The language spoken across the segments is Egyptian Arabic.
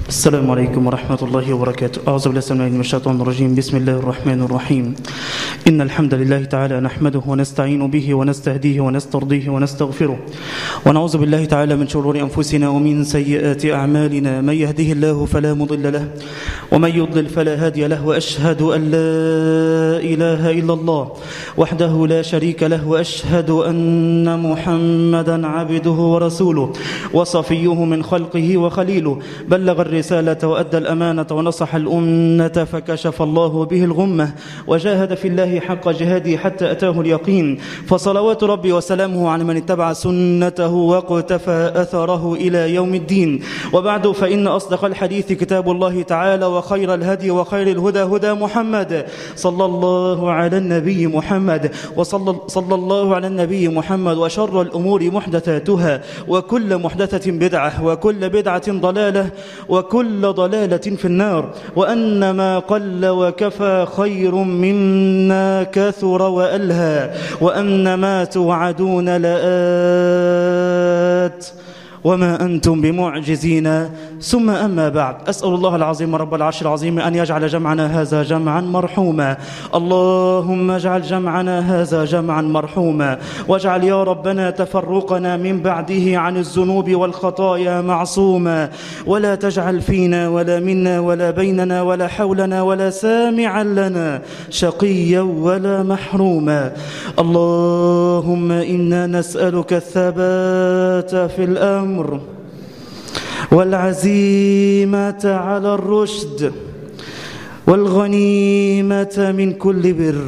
السلام عليكم ورحمة الله وبركاته أعوذ بالله السميع العليم من الشيطان الرجيم بسم الله الرحمن الرحيم إن الحمد لله تعالى نحمده ونستعين به ونستهديه ونسترضيه ونستغفره ونعوذ بالله تعالى من شرور أنفسنا ومن سيئات أعمالنا من يهده الله فلا مضل له ومن يضلل فلا هادي له وأشهد أن لا إله إلا الله وحده لا شريك له وأشهد أن محمدا عبده ورسوله وصفيه من خلقه وخليله بلغ الرسالة وأدى الأمانة ونصح الأمة فكشف الله به الغمة وجاهد في الله حق جهاده حتى أتاه اليقين فصلوات ربي وسلامه على من اتبع سنته واقتفى أثره إلى يوم الدين وبعد فإن أصدق الحديث كتاب الله تعالى وخير الهدي وخير الهدى هدى محمد صلى الله على النبي محمد وصلى صلى الله على النبي محمد وشر الأمور محدثاتها وكل محدثة بدعة وكل بدعة ضلالة وكل ضلالة في النار وأن ما قل وكفى خير مما كثر وألهى وأن ما توعدون لآت وما أنتم بمعجزين ثم أما بعد أسأل الله العظيم رب العرش العظيم أن يجعل جمعنا هذا جمعا مرحوما اللهم اجعل جمعنا هذا جمعا مرحوما واجعل يا ربنا تفرقنا من بعده عن الذنوب والخطايا معصوما ولا تجعل فينا ولا منا ولا بيننا ولا حولنا ولا سامعا لنا شقيا ولا محروما اللهم إنا نسألك الثبات في الأمر الأمر والعزيمة على الرشد والغنيمة من كل بر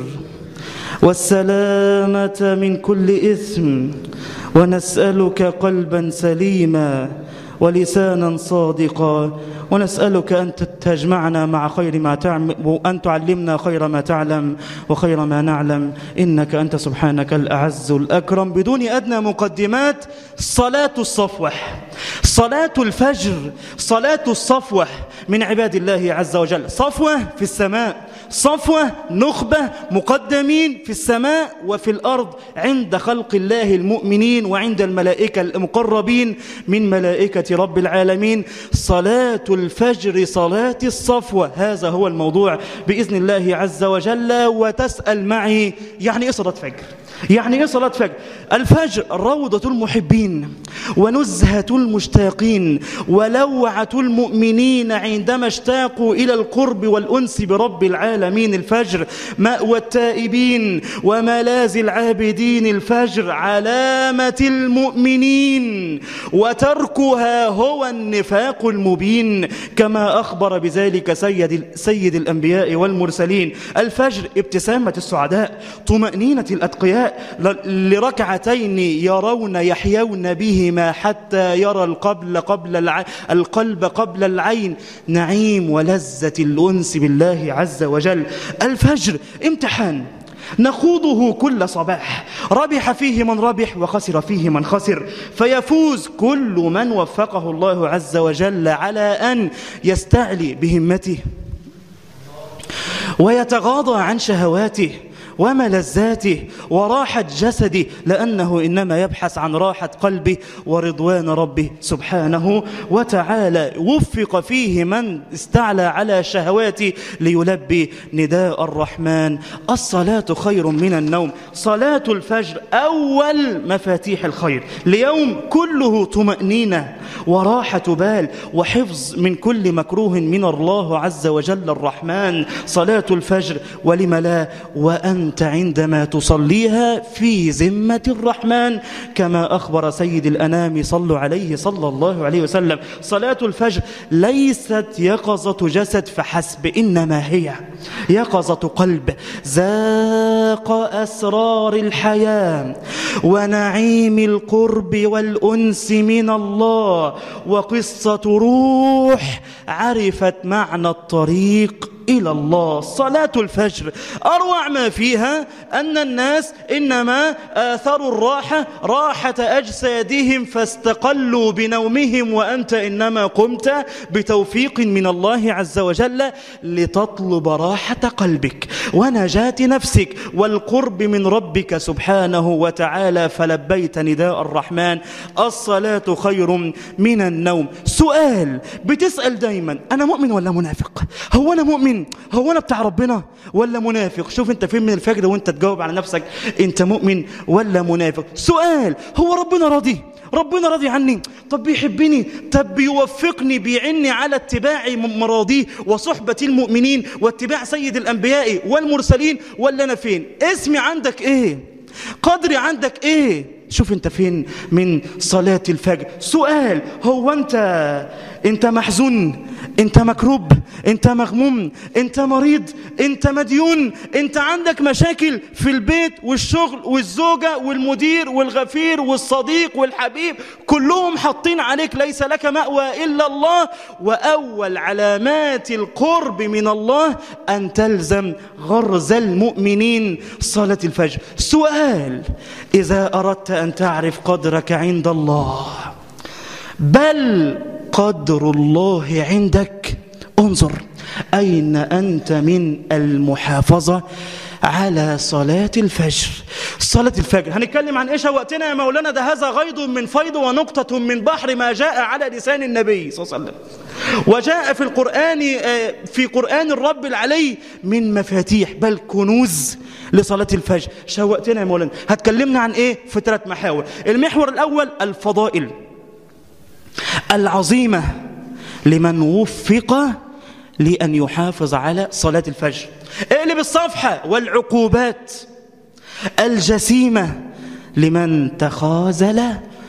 والسلامة من كل إثم ونسألك قلبا سليما ولسانا صادقا ونسألك أن تجمعنا مع خير ما تعلم وأن تعلمنا خير ما تعلم وخير ما نعلم إنك أنت سبحانك الأعز الأكرم بدون أدنى مقدمات صلاة الصفوح صلاة الفجر صلاة الصفوح من عباد الله عز وجل صفوة في السماء صفوة نخبة مقدمين في السماء وفي الأرض عند خلق الله المؤمنين وعند الملائكة المقربين من ملائكة رب العالمين صلاة الفجر صلاة الصفوة هذا هو الموضوع بإذن الله عز وجل وتسأل معي يعني إيه صلاة فجر يعني ايه صلاة فجر الفجر روضة المحبين ونزهة المشتاقين ولوعة المؤمنين عندما اشتاقوا إلى القرب والأنس برب العالمين الفجر مأوى التائبين وملاذ العابدين الفجر علامة المؤمنين وتركها هو النفاق المبين كما أخبر بذلك سيد, سيد الأنبياء والمرسلين الفجر ابتسامة السعداء طمأنينة الأتقياء لركعتين يرون يحيون بهما حتى يرى القبل قبل الع... القلب قبل العين نعيم ولذة الأنس بالله عز وجل الفجر امتحان نخوضه كل صباح ربح فيه من ربح وخسر فيه من خسر فيفوز كل من وفقه الله عز وجل على أن يستعلي بهمته ويتغاضى عن شهواته وملذاته وراحة جسده لأنه إنما يبحث عن راحة قلبه ورضوان ربه سبحانه وتعالى وفق فيه من استعلى على شهواته ليلبي نداء الرحمن الصلاة خير من النوم صلاة الفجر أول مفاتيح الخير ليوم كله طمأنينة وراحة بال وحفظ من كل مكروه من الله عز وجل الرحمن صلاة الفجر ولم لا وأن أنت عندما تصليها في ذمة الرحمن كما أخبر سيد الأنام صلوا عليه صلى الله عليه وسلم صلاة الفجر ليست يقظة جسد فحسب إنما هي يقظة قلب ذاق أسرار الحياة ونعيم القرب والأنس من الله وقصة روح عرفت معنى الطريق إلى الله صلاة الفجر أروع ما فيها أن الناس إنما آثروا الراحة راحة أجسادهم فاستقلوا بنومهم وأنت إنما قمت بتوفيق من الله عز وجل لتطلب راحة قلبك ونجاة نفسك والقرب من ربك سبحانه وتعالى فلبيت نداء الرحمن الصلاة خير من النوم سؤال بتسأل دايما أنا مؤمن ولا منافق هو أنا مؤمن هو أنا بتاع ربنا ولا منافق شوف أنت فين من الفجر وأنت تجاوب على نفسك أنت مؤمن ولا منافق سؤال هو ربنا راضي ربنا راضي عني طب بيحبني طب بيوفقني بيعني على اتباع مراضيه وصحبة المؤمنين واتباع سيد الأنبياء والمرسلين ولا أنا فين اسمي عندك إيه قدري عندك إيه شوف انت فين من صلاة الفجر سؤال هو انت انت محزون انت مكروب انت مغموم انت مريض انت مديون انت عندك مشاكل في البيت والشغل والزوجة والمدير والغفير والصديق والحبيب كلهم حاطين عليك ليس لك مأوى إلا الله وأول علامات القرب من الله أن تلزم غرز المؤمنين صلاة الفجر سؤال إذا أردت أن تعرف قدرك عند الله بل قدر الله عندك انظر أين أنت من المحافظة على صلاة الفجر صلاة الفجر هنتكلم عن إيش وقتنا يا مولانا ده هذا غيض من فيض ونقطة من بحر ما جاء على لسان النبي صلى الله عليه وسلم وجاء في القرآن في قرآن الرب العلي من مفاتيح بل كنوز لصلاة الفجر شوقتنا يا مولانا هتكلمنا عن إيه في ثلاث محاور المحور الأول الفضائل العظيمة لمن وفق لأن يحافظ على صلاة الفجر اقلب الصفحة والعقوبات الجسيمة لمن تخاذل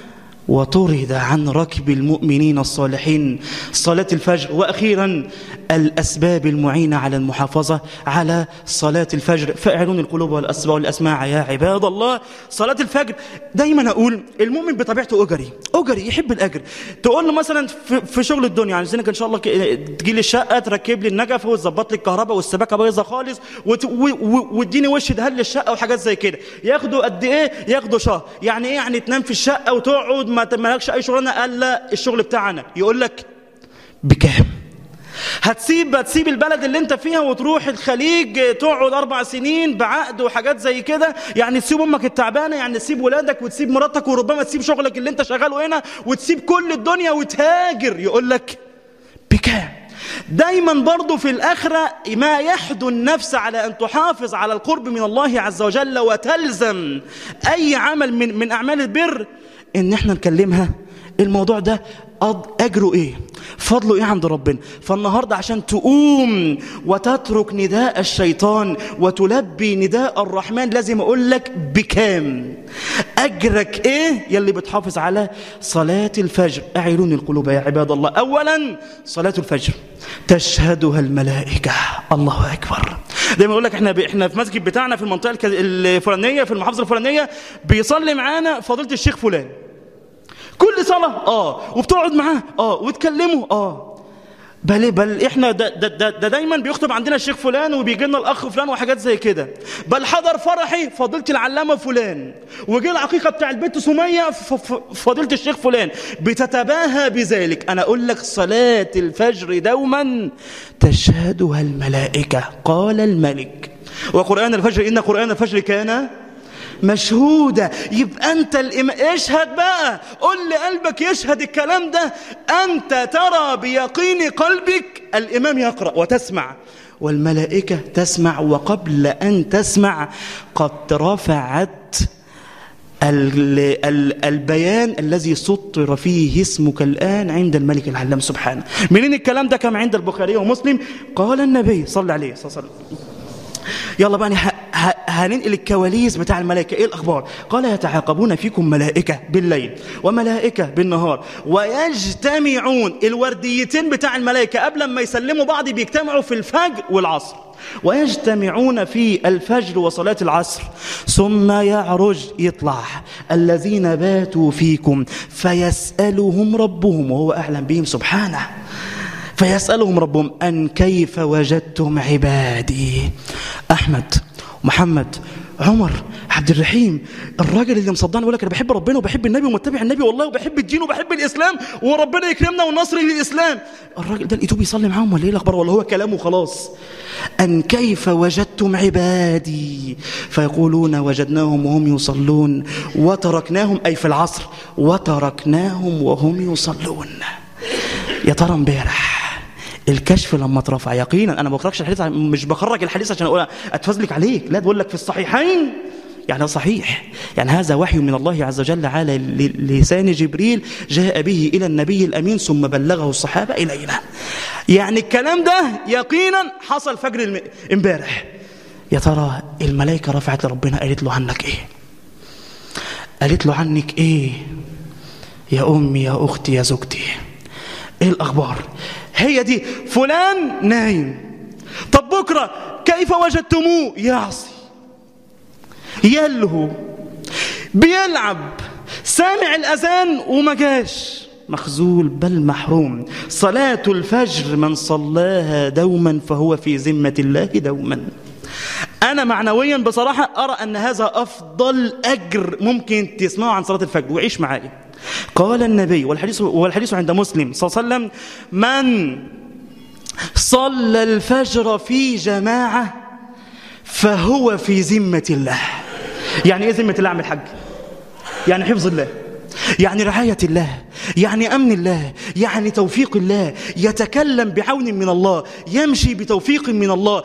وطرد عن ركب المؤمنين الصالحين صلاة الفجر وأخيرا الأسباب المعينة على المحافظة على صلاة الفجر فاعلون القلوب والأسباب والأسماع يا عباد الله صلاة الفجر دايما أقول المؤمن بطبيعته أجري أجري يحب الأجر تقول له مثلا في شغل الدنيا يعني إن شاء الله تجي لي الشقة تركب لي النجفة وتظبط لي الكهرباء والسباكة بايظة خالص وتديني وش دهل الشقة وحاجات زي كده ياخدوا قد إيه ياخدوا شهر يعني إيه يعني تنام في الشقة وتقعد ما مالكش أي شغلانة قال لا الشغل بتاعنا يقول لك بكام هتسيب هتسيب البلد اللي انت فيها وتروح الخليج تقعد اربع سنين بعقد وحاجات زي كده يعني تسيب امك التعبانه يعني تسيب ولادك وتسيب مراتك وربما تسيب شغلك اللي انت شغاله هنا وتسيب كل الدنيا وتهاجر يقول لك بكام دايما برضو في الآخرة ما يحدو النفس على أن تحافظ على القرب من الله عز وجل وتلزم أي عمل من, من أعمال البر إن احنا نكلمها الموضوع ده أجره إيه فضله إيه عند ربنا فالنهاردة عشان تقوم وتترك نداء الشيطان وتلبي نداء الرحمن لازم أقول لك بكام أجرك إيه يلي بتحافظ على صلاة الفجر أعيرون القلوب يا عباد الله أولا صلاة الفجر تشهدها الملائكة الله أكبر دايما اقول لك احنا احنا في مسجد بتاعنا في المنطقه الفلانيه في المحافظه الفلانيه بيصلي معانا فضيله الشيخ فلان كل صلاة اه وبتقعد معاه اه وتكلمه اه بل بل احنا ده, ده, ده, ده دايما بيخطب عندنا الشيخ فلان وبيجي لنا الاخ فلان وحاجات زي كده بل حضر فرحي فضيله العلامه فلان وجه العقيقه بتاع البيت سميه فضيله الشيخ فلان بتتباهى بذلك انا اقول لك صلاه الفجر دوما تشهدها الملائكه قال الملك وقران الفجر ان قران الفجر كان مشهودة يبقى أنت الإم... اشهد بقى قل لقلبك يشهد الكلام ده أنت ترى بيقين قلبك الإمام يقرأ وتسمع والملائكة تسمع وقبل أن تسمع قد رفعت البيان الذي سطر فيه اسمك الآن عند الملك العلام سبحانه منين الكلام ده كما عند البخاري ومسلم قال النبي صلى عليه صلى الله عليه وسلم يلا بقى هننقل الكواليس بتاع الملائكة ايه الاخبار قال يتعاقبون فيكم ملائكة بالليل وملائكة بالنهار ويجتمعون الورديتين بتاع الملائكة قبل ما يسلموا بعض بيجتمعوا في الفجر والعصر ويجتمعون في الفجر وصلاة العصر ثم يعرج يطلع الذين باتوا فيكم فيسألهم ربهم وهو أعلم بهم سبحانه فيسألهم ربهم أن كيف وجدتم عبادي أحمد محمد عمر عبد الرحيم الراجل اللي مصدقني بيقول لك انا بحب ربنا وبحب النبي ومتبع النبي والله وبحب الدين وبحب الاسلام وربنا يكرمنا والنصر للاسلام الراجل ده لقيته بيصلي معاهم ولا ايه الاخبار ولا هو كلامه خلاص ان كيف وجدتم عبادي فيقولون وجدناهم وهم يصلون وتركناهم اي في العصر وتركناهم وهم يصلون يا ترى امبارح الكشف لما اترفع يقينا انا ما بخرجش الحديث مش بخرج الحديث عشان اقول اتفزلك عليك لا بقول لك في الصحيحين يعني صحيح يعني هذا وحي من الله عز وجل على لسان جبريل جاء به إلى النبي الأمين ثم بلغه الصحابة إلينا يعني الكلام ده يقينا حصل فجر امبارح يا ترى الملائكة رفعت لربنا قالت له عنك ايه قالت له عنك ايه يا أمي يا أختي يا زوجتي ايه الأخبار هي دي فلان نايم طب بكرة كيف وجدتموه يعصي يلهو بيلعب سامع الأذان وما جاش مخزول بل محروم صلاة الفجر من صلاها دوما فهو في ذمة الله دوما أنا معنويا بصراحة أرى أن هذا أفضل أجر ممكن تسمعه عن صلاة الفجر وعيش معايا قال النبي والحديث, والحديث عند مسلم صلى الله عليه وسلم من صلى الفجر في جماعة فهو في ذمة الله يعني ايه ذمة الله عم الحاج يعني حفظ الله يعني رعاية الله يعني أمن الله يعني توفيق الله يتكلم بعون من الله يمشي بتوفيق من الله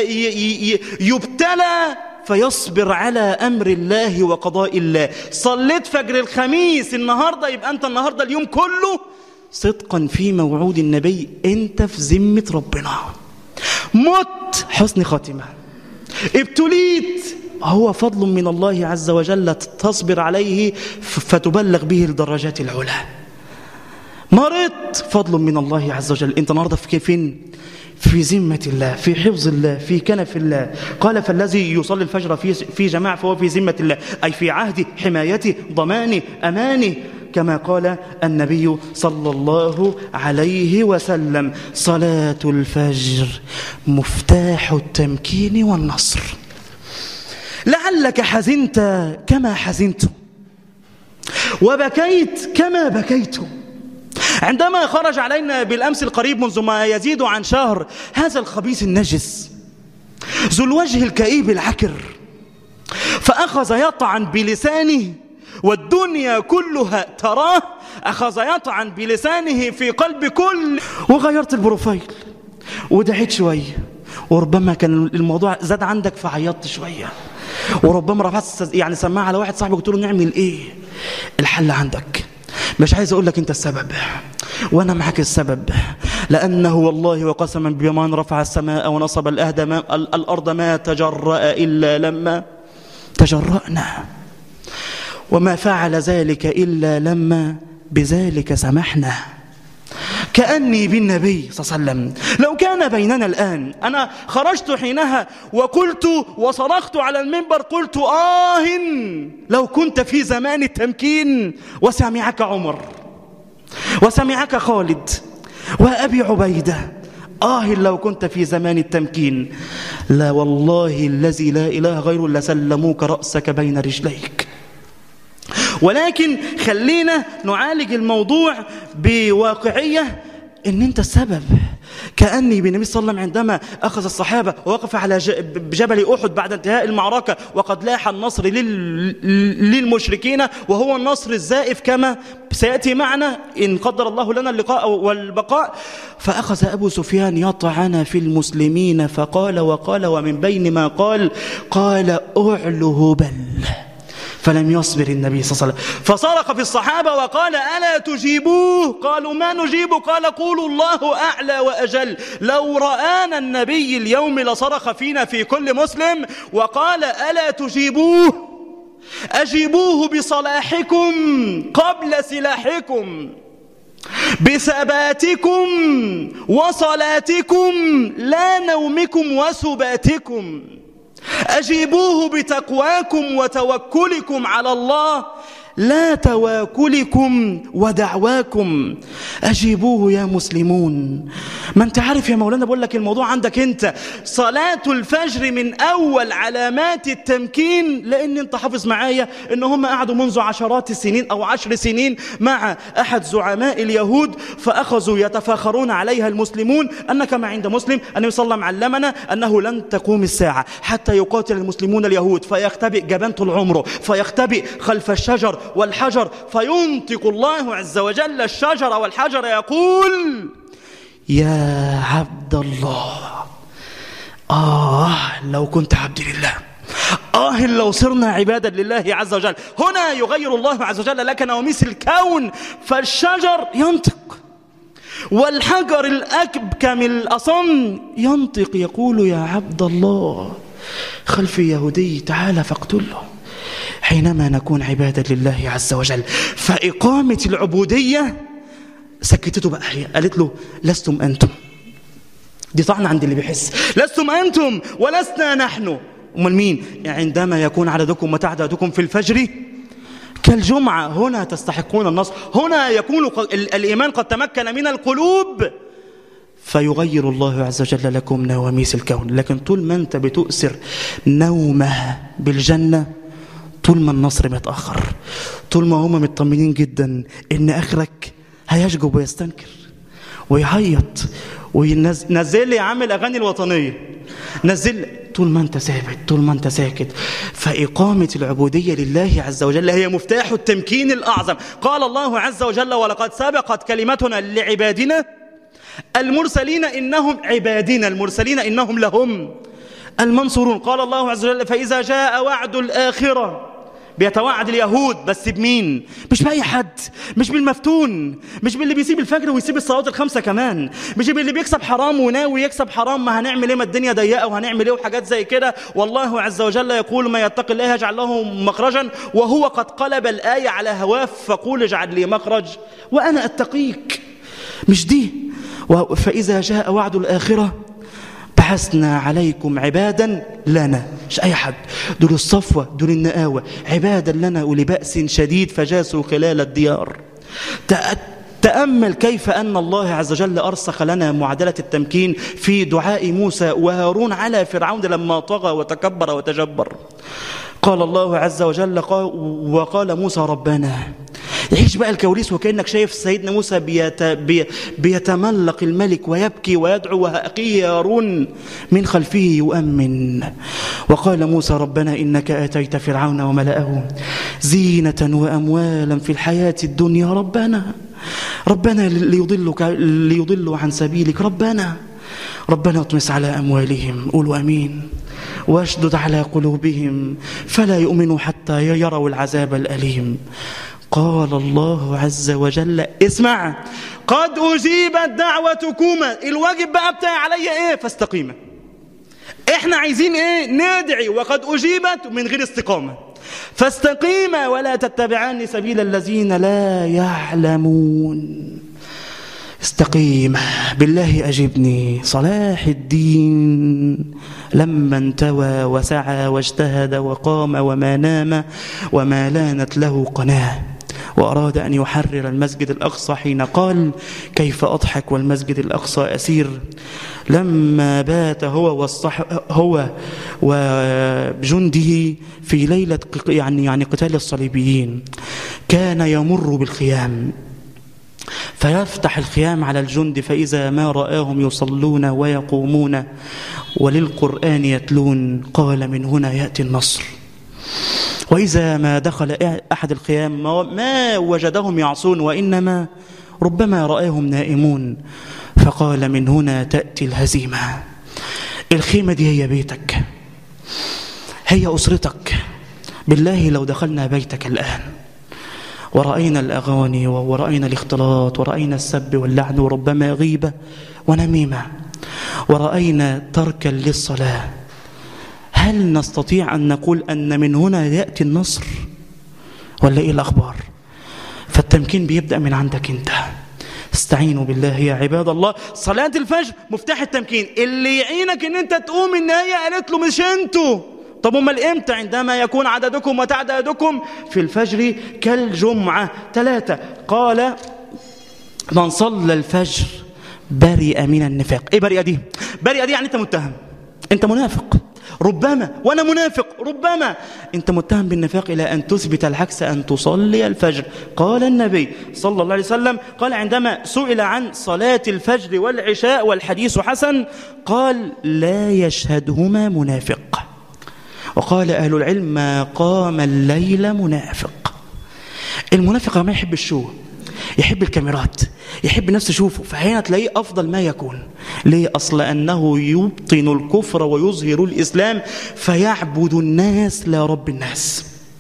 يبتلى فيصبر على أمر الله وقضاء الله صليت فجر الخميس النهاردة يبقى أنت النهاردة اليوم كله صدقا في موعود النبي أنت في ذمة ربنا مت حسن خاتمة ابتليت هو فضل من الله عز وجل تصبر عليه فتبلغ به الدرجات العلى مرضت فضل من الله عز وجل انت النهارده في فين في ذمة الله في حفظ الله في كنف الله قال فالذي يصلي الفجر في في جماعة فهو في ذمة الله أي في عهد حمايته ضمانه أمانه كما قال النبي صلى الله عليه وسلم صلاة الفجر مفتاح التمكين والنصر لعلك حزنت كما حزنت وبكيت كما بكيت عندما خرج علينا بالأمس القريب منذ ما يزيد عن شهر هذا الخبيث النجس ذو الوجه الكئيب العكر فأخذ يطعن بلسانه والدنيا كلها تراه أخذ يطعن بلسانه في قلب كل وغيرت البروفايل ودعيت شوية وربما كان الموضوع زاد عندك فعيطت شوية وربما رفعت يعني سماعة على واحد صاحبي قلت له نعمل ايه الحل عندك مش عايز اقول لك انت السبب وانا معك السبب لانه والله وقسما بمن رفع السماء ونصب الأهد ما الارض ما تجرأ الا لما تجرأنا وما فعل ذلك الا لما بذلك سمحنا كأني بالنبي صلى الله عليه وسلم لو كان بيننا الآن أنا خرجت حينها وقلت وصرخت على المنبر قلت آه لو كنت في زمان التمكين وسمعك عمر وسمعك خالد وأبي عبيدة آه لو كنت في زمان التمكين لا والله الذي لا إله غيره لسلموك رأسك بين رجليك ولكن خلينا نعالج الموضوع بواقعية ان انت السبب كأني بالنبي صلى الله عليه وسلم عندما أخذ الصحابة ووقف على جبل أحد بعد انتهاء المعركة وقد لاح النصر للمشركين وهو النصر الزائف كما سيأتي معنا إن قدر الله لنا اللقاء والبقاء فأخذ أبو سفيان يطعن في المسلمين فقال وقال ومن بين ما قال قال أعله بل فلم يصبر النبي صلى الله عليه وسلم فصرخ في الصحابة وقال ألا تجيبوه قالوا ما نجيب قال قولوا الله أعلى وأجل لو رآنا النبي اليوم لصرخ فينا في كل مسلم وقال ألا تجيبوه أجيبوه بصلاحكم قبل سلاحكم بثباتكم وصلاتكم لا نومكم وسباتكم أجيبوه بتقواكم وتوكلكم على الله لا تواكلكم ودعواكم أجيبوه يا مسلمون ما انت عارف يا مولانا بقول لك الموضوع عندك انت صلاة الفجر من اول علامات التمكين لان انت حافظ معايا ان هم قعدوا منذ عشرات السنين او عشر سنين مع احد زعماء اليهود فاخذوا يتفاخرون عليها المسلمون ان كما عند مسلم النبي صلى الله عليه وسلم علمنا انه لن تقوم الساعة حتى يقاتل المسلمون اليهود فيختبئ جبان طول عمره فيختبئ خلف الشجر والحجر فينطق الله عز وجل الشجر والحجر يقول يا عبد الله آه لو كنت عبد لله آه لو صرنا عبادا لله عز وجل هنا يغير الله عز وجل لك نواميس الكون فالشجر ينطق والحجر الأكبكم الأصم ينطق يقول يا عبد الله خلفي يهودي تعال فاقتله حينما نكون عبادا لله عز وجل فإقامة العبودية سكتته بقى هي قالت له لستم أنتم دي طعن عند اللي بيحس لستم أنتم ولسنا نحن أمال مين عندما يكون عددكم وتعدادكم في الفجر كالجمعة هنا تستحقون النصر هنا يكون الإيمان قد تمكن من القلوب فيغير الله عز وجل لكم نواميس الكون لكن طول ما أنت بتؤثر نومه بالجنة طول ما النصر متأخر طول ما هم مطمنين جدا إن آخرك هيشجب ويستنكر ويعيط ونزل لي يا عم الأغاني الوطنية نزل طول ما أنت ثابت طول ما أنت ساكت فإقامة العبودية لله عز وجل هي مفتاح التمكين الأعظم قال الله عز وجل ولقد سبقت كلمتنا لعبادنا المرسلين إنهم عبادنا المرسلين إنهم لهم المنصورون قال الله عز وجل فإذا جاء وعد الآخرة بيتوعد اليهود بس بمين مش بأي حد مش بالمفتون مش باللي بيسيب الفجر ويسيب الصلوات الخمسة كمان مش باللي بيكسب حرام وناوي يكسب حرام ما هنعمل ايه ما الدنيا ضيقة وهنعمل ايه وحاجات زي كده والله عز وجل يقول ما يتقي الله يجعل له مخرجا وهو قد قلب الآية على هواه فقول اجعل لي مخرج وأنا أتقيك مش دي فإذا جاء وعد الآخرة بعثنا عليكم عبادا لنا مش أي حد دول الصفوة دول النقاوة عبادا لنا أولي بأس شديد فجاسوا خلال الديار تأمل كيف أن الله عز وجل أرسخ لنا معادلة التمكين في دعاء موسى وهارون على فرعون لما طغى وتكبر وتجبر قال الله عز وجل وقال موسى ربنا يعيش بقى الكواليس وكأنك شايف سيدنا موسى بيت بي بيتملق الملك ويبكي ويدعو وأخيه هارون من خلفه يؤمن وقال موسى ربنا إنك آتيت فرعون وملأه زينة وأموالا في الحياة الدنيا ربنا ربنا ليضلك ليضلوا عن سبيلك ربنا ربنا اطمس على أموالهم قولوا أمين واشدد على قلوبهم فلا يؤمنوا حتى يروا العذاب الأليم قال الله عز وجل اسمع قد أجيبت دعوتكما الواجب بقى بتاعي عليا ايه فاستقيما احنا عايزين ايه ندعي وقد أجيبت من غير استقامة فاستقيما ولا تتبعان سبيل الذين لا يعلمون استقيم بالله أجبني صلاح الدين لما انتوى وسعى واجتهد وقام وما نام وما لانت له قناه وأراد أن يحرر المسجد الأقصى حين قال كيف أضحك والمسجد الأقصى أسير لما بات هو والصح هو وجنده في ليلة يعني يعني قتال الصليبيين كان يمر بالخيام فيفتح الخيام على الجند فإذا ما رآهم يصلون ويقومون وللقرآن يتلون قال من هنا يأتي النصر وإذا ما دخل أحد الخيام ما وجدهم يعصون وإنما ربما رآهم نائمون فقال من هنا تأتي الهزيمة الخيمة دي هي بيتك هي أسرتك بالله لو دخلنا بيتك الآن ورأينا الأغاني ورأينا الاختلاط ورأينا السب واللعن وربما غيبة ونميمة ورأينا تركا للصلاة هل نستطيع أن نقول أن من هنا يأتي النصر ولا إيه الأخبار فالتمكين بيبدأ من عندك أنت استعينوا بالله يا عباد الله صلاة الفجر مفتاح التمكين اللي يعينك ان انت تقوم النهاية قالت له مش انتوا طب امال امتى عندما يكون عددكم وتعدادكم في الفجر كالجمعة ثلاثة قال من صلى الفجر برئ من النفاق ايه برئ دي برئ دي يعني انت متهم انت منافق ربما وانا منافق ربما انت متهم بالنفاق الى ان تثبت العكس ان تصلي الفجر قال النبي صلى الله عليه وسلم قال عندما سئل عن صلاه الفجر والعشاء والحديث حسن قال لا يشهدهما منافق وقال اهل العلم ما قام الليل منافق المنافق ما يحب الشو يحب الكاميرات يحب نفسه يشوفه فهنا تلاقيه أفضل ما يكون ليه أصل أنه يبطن الكفر ويظهر الإسلام فيعبد الناس لا رب الناس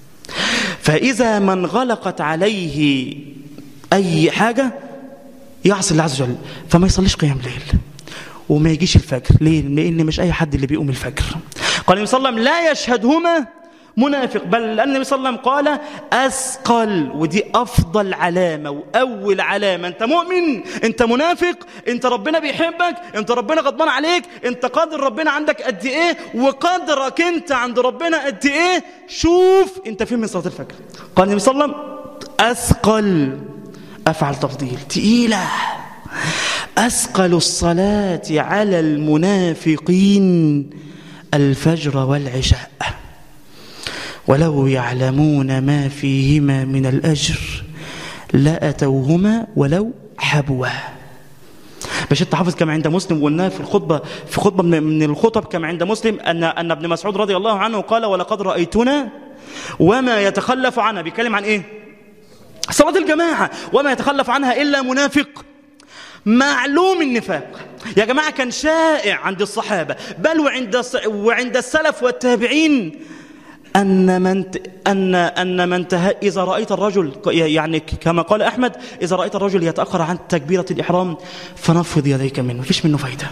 فإذا من غلقت عليه أي حاجة يعصي الله عز وجل فما يصليش قيام ليل وما يجيش الفجر ليه؟ لأن مش أي حد اللي بيقوم الفجر قال النبي صلى الله عليه وسلم لا يشهدهما منافق بل النبي صلى الله عليه وسلم قال أثقل ودي أفضل علامة وأول علامة أنت مؤمن أنت منافق أنت ربنا بيحبك أنت ربنا غضبان عليك أنت قادر ربنا عندك قد إيه وقدرك أنت عند ربنا قد إيه شوف أنت فين من صلاة الفجر قال النبي صلى الله عليه وسلم أثقل أفعل تفضيل تقيلة أثقل الصلاة على المنافقين الفجر والعشاء ولو يعلمون ما فيهما من الأجر لأتوهما ولو حبوا باش انت حافظ كما عند مسلم وقلناها في الخطبة في خطبة من الخطب كما عند مسلم أن أن ابن مسعود رضي الله عنه قال ولقد رأيتنا وما يتخلف عنها بيتكلم عن إيه؟ صلاة الجماعة وما يتخلف عنها إلا منافق معلوم النفاق يا جماعة كان شائع عند الصحابة بل وعند وعند السلف والتابعين أن من أن أن من ته... إذا رأيت الرجل يعني كما قال أحمد إذا رأيت الرجل يتأخر عن تكبيرة الإحرام فنفض يديك منه فيش منه فايدة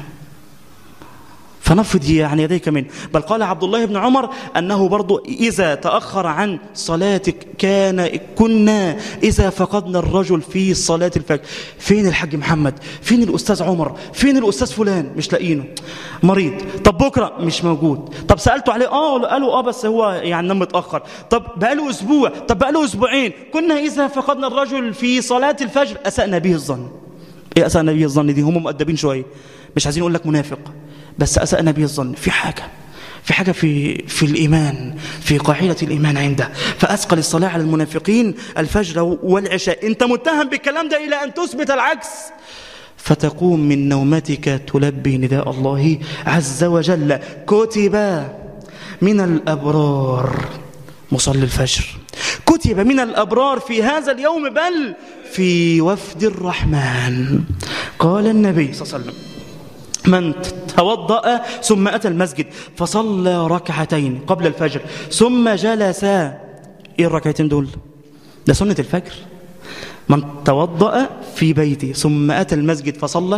فنفض يعني يديك منه بل قال عبد الله بن عمر أنه برضو إذا تأخر عن صلاتك كان كنا إذا فقدنا الرجل في صلاة الفجر فين الحاج محمد فين الأستاذ عمر فين الأستاذ فلان مش لاقينه مريض طب بكرة مش موجود طب سألته عليه آه قالوا آه بس هو يعني نام متأخر طب بقاله أسبوع طب بقاله أسبوعين كنا إذا فقدنا الرجل في صلاة الفجر أسأنا به الظن إيه أسأنا به الظن دي هم مؤدبين شوية مش عايزين أقول لك منافق بس أسأنا به الظن في حاجة في حاجة في, في الإيمان في قاعدة الإيمان عنده فأثقل الصلاة على المنافقين الفجر والعشاء أنت متهم بالكلام ده إلى أن تثبت العكس فتقوم من نومتك تلبي نداء الله عز وجل كتب من الأبرار مصلي الفجر كتب من الأبرار في هذا اليوم بل في وفد الرحمن قال النبي صلى الله عليه وسلم من توضأ ثم أتى المسجد فصلى ركعتين قبل الفجر ثم جلس إيه الركعتين دول ده سنة الفجر من توضأ في بيته ثم أتى المسجد فصلى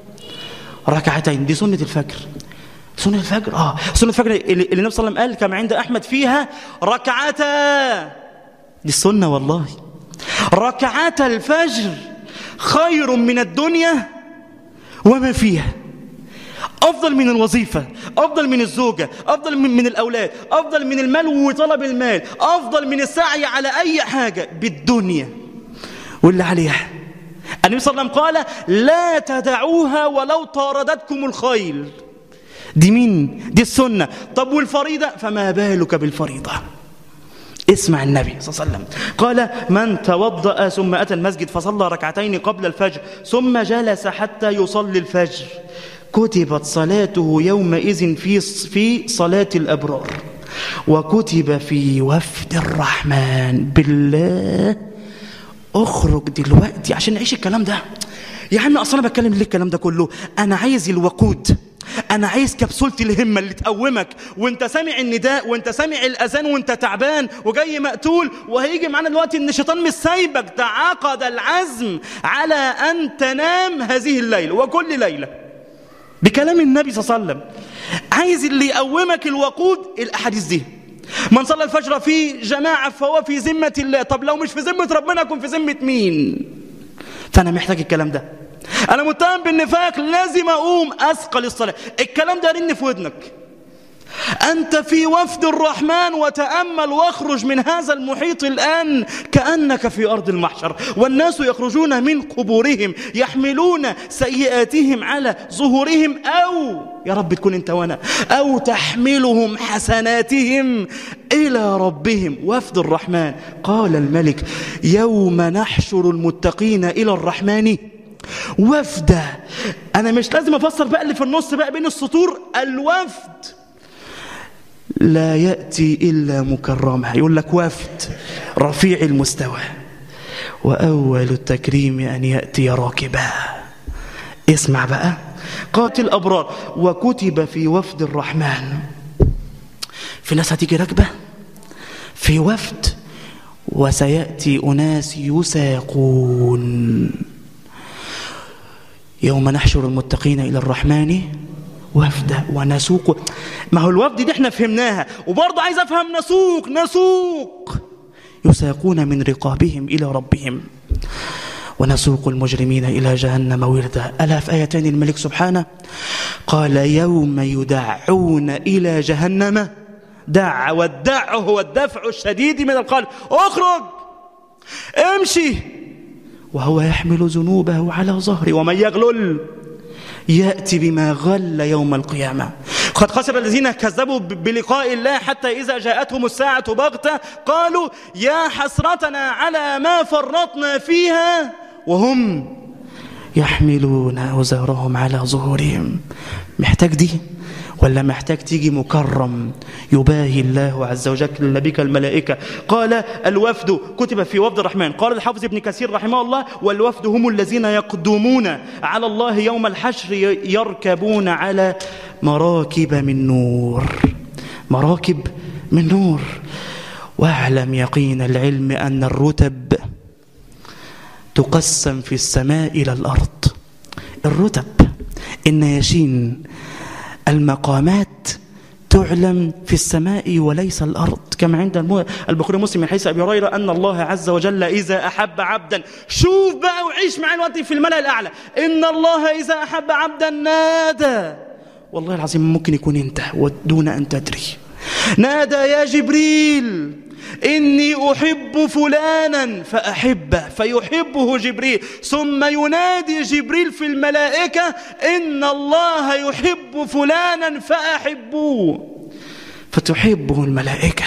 ركعتين دي سنة الفجر سنة الفجر آه سنة الفجر اللي النبي صلى الله عليه وسلم قال كما عند أحمد فيها ركعتا دي السنة والله ركعتا الفجر خير من الدنيا وما فيها أفضل من الوظيفة أفضل من الزوجة أفضل من, من الأولاد أفضل من المال وطلب المال أفضل من السعي على أي حاجة بالدنيا واللي عليها النبي صلى الله عليه وسلم قال لا تدعوها ولو طاردتكم الخيل دي مين دي السنة طب والفريضة فما بالك بالفريضة اسمع النبي صلى الله عليه وسلم قال من توضأ ثم أتى المسجد فصلى ركعتين قبل الفجر ثم جلس حتى يصلي الفجر كتبت صلاته يومئذ في في صلاة الأبرار وكتب في وفد الرحمن بالله اخرج دلوقتي عشان نعيش الكلام ده يا عم اصلا انا بتكلم ليه الكلام ده كله انا عايز الوقود انا عايز كبسوله الهمه اللي تقومك وانت سامع النداء وانت سامع الاذان وانت تعبان وجاي مقتول وهيجي معانا دلوقتي ان الشيطان مش سايبك تعاقد العزم على ان تنام هذه الليله وكل ليله بكلام النبي صلى الله عليه وسلم عايز اللي يقومك الوقود الاحاديث دي من صلى الفجر في جماعه فهو في ذمه الله طب لو مش في ذمه ربنا يكون في ذمه مين فانا محتاج الكلام ده انا متهم بالنفاق لازم اقوم اثقل الصلاه الكلام ده رن في ودنك أنت في وفد الرحمن وتأمل واخرج من هذا المحيط الآن كأنك في أرض المحشر والناس يخرجون من قبورهم يحملون سيئاتهم على ظهورهم أو يا رب تكون أنت وأنا أو تحملهم حسناتهم إلى ربهم وفد الرحمن قال الملك يوم نحشر المتقين إلى الرحمن وفدا أنا مش لازم أفسر بقى اللي في النص بقى بين السطور الوفد لا يأتي إلا مكرمة يقول لك وفد رفيع المستوى وأول التكريم أن يأتي راكبا اسمع بقى قاتل الأبرار وكتب في وفد الرحمن في ناس هتيجي راكبة في وفد وسيأتي أناس يساقون يوم نحشر المتقين إلى الرحمن وفدا ونسوق ما هو الوفد دي احنا فهمناها وبرضه عايز افهم نسوق نسوق يساقون من رقابهم إلى ربهم ونسوق المجرمين إلى جهنم وردا ألا في آية تاني الملك سبحانه قال يوم يدعون إلى جهنم دع والدع هو الدفع الشديد من القلب اخرج امشي وهو يحمل ذنوبه على ظهره ومن يغلل يأتي بما غل يوم القيامة قد خسر الذين كذبوا بلقاء الله حتى إذا جاءتهم الساعة بغتة قالوا يا حسرتنا على ما فرطنا فيها وهم يحملون أوزارهم على ظهورهم محتاج دي ولا محتاج تيجي مكرم يباهي الله عز وجل بك الملائكة قال الوفد كتب في وفد الرحمن قال الحافظ ابن كثير رحمه الله والوفد هم الذين يقدمون على الله يوم الحشر يركبون على مراكب من نور مراكب من نور واعلم يقين العلم أن الرتب تقسم في السماء إلى الأرض الرتب النياشين المقامات تعلم في السماء وليس الأرض كما عند البخاري مسلم من حيث أبي هريرة أن الله عز وجل إذا أحب عبدا شوف بقى وعيش معي الوقت في الملأ الأعلى إن الله إذا أحب عبدا نادى والله العظيم ممكن يكون أنت ودون أن تدري نادى يا جبريل إني أحب فلانا فأحبه فيحبه جبريل ثم ينادي جبريل في الملائكة إن الله يحب فلانا فأحبوه فتحبه الملائكة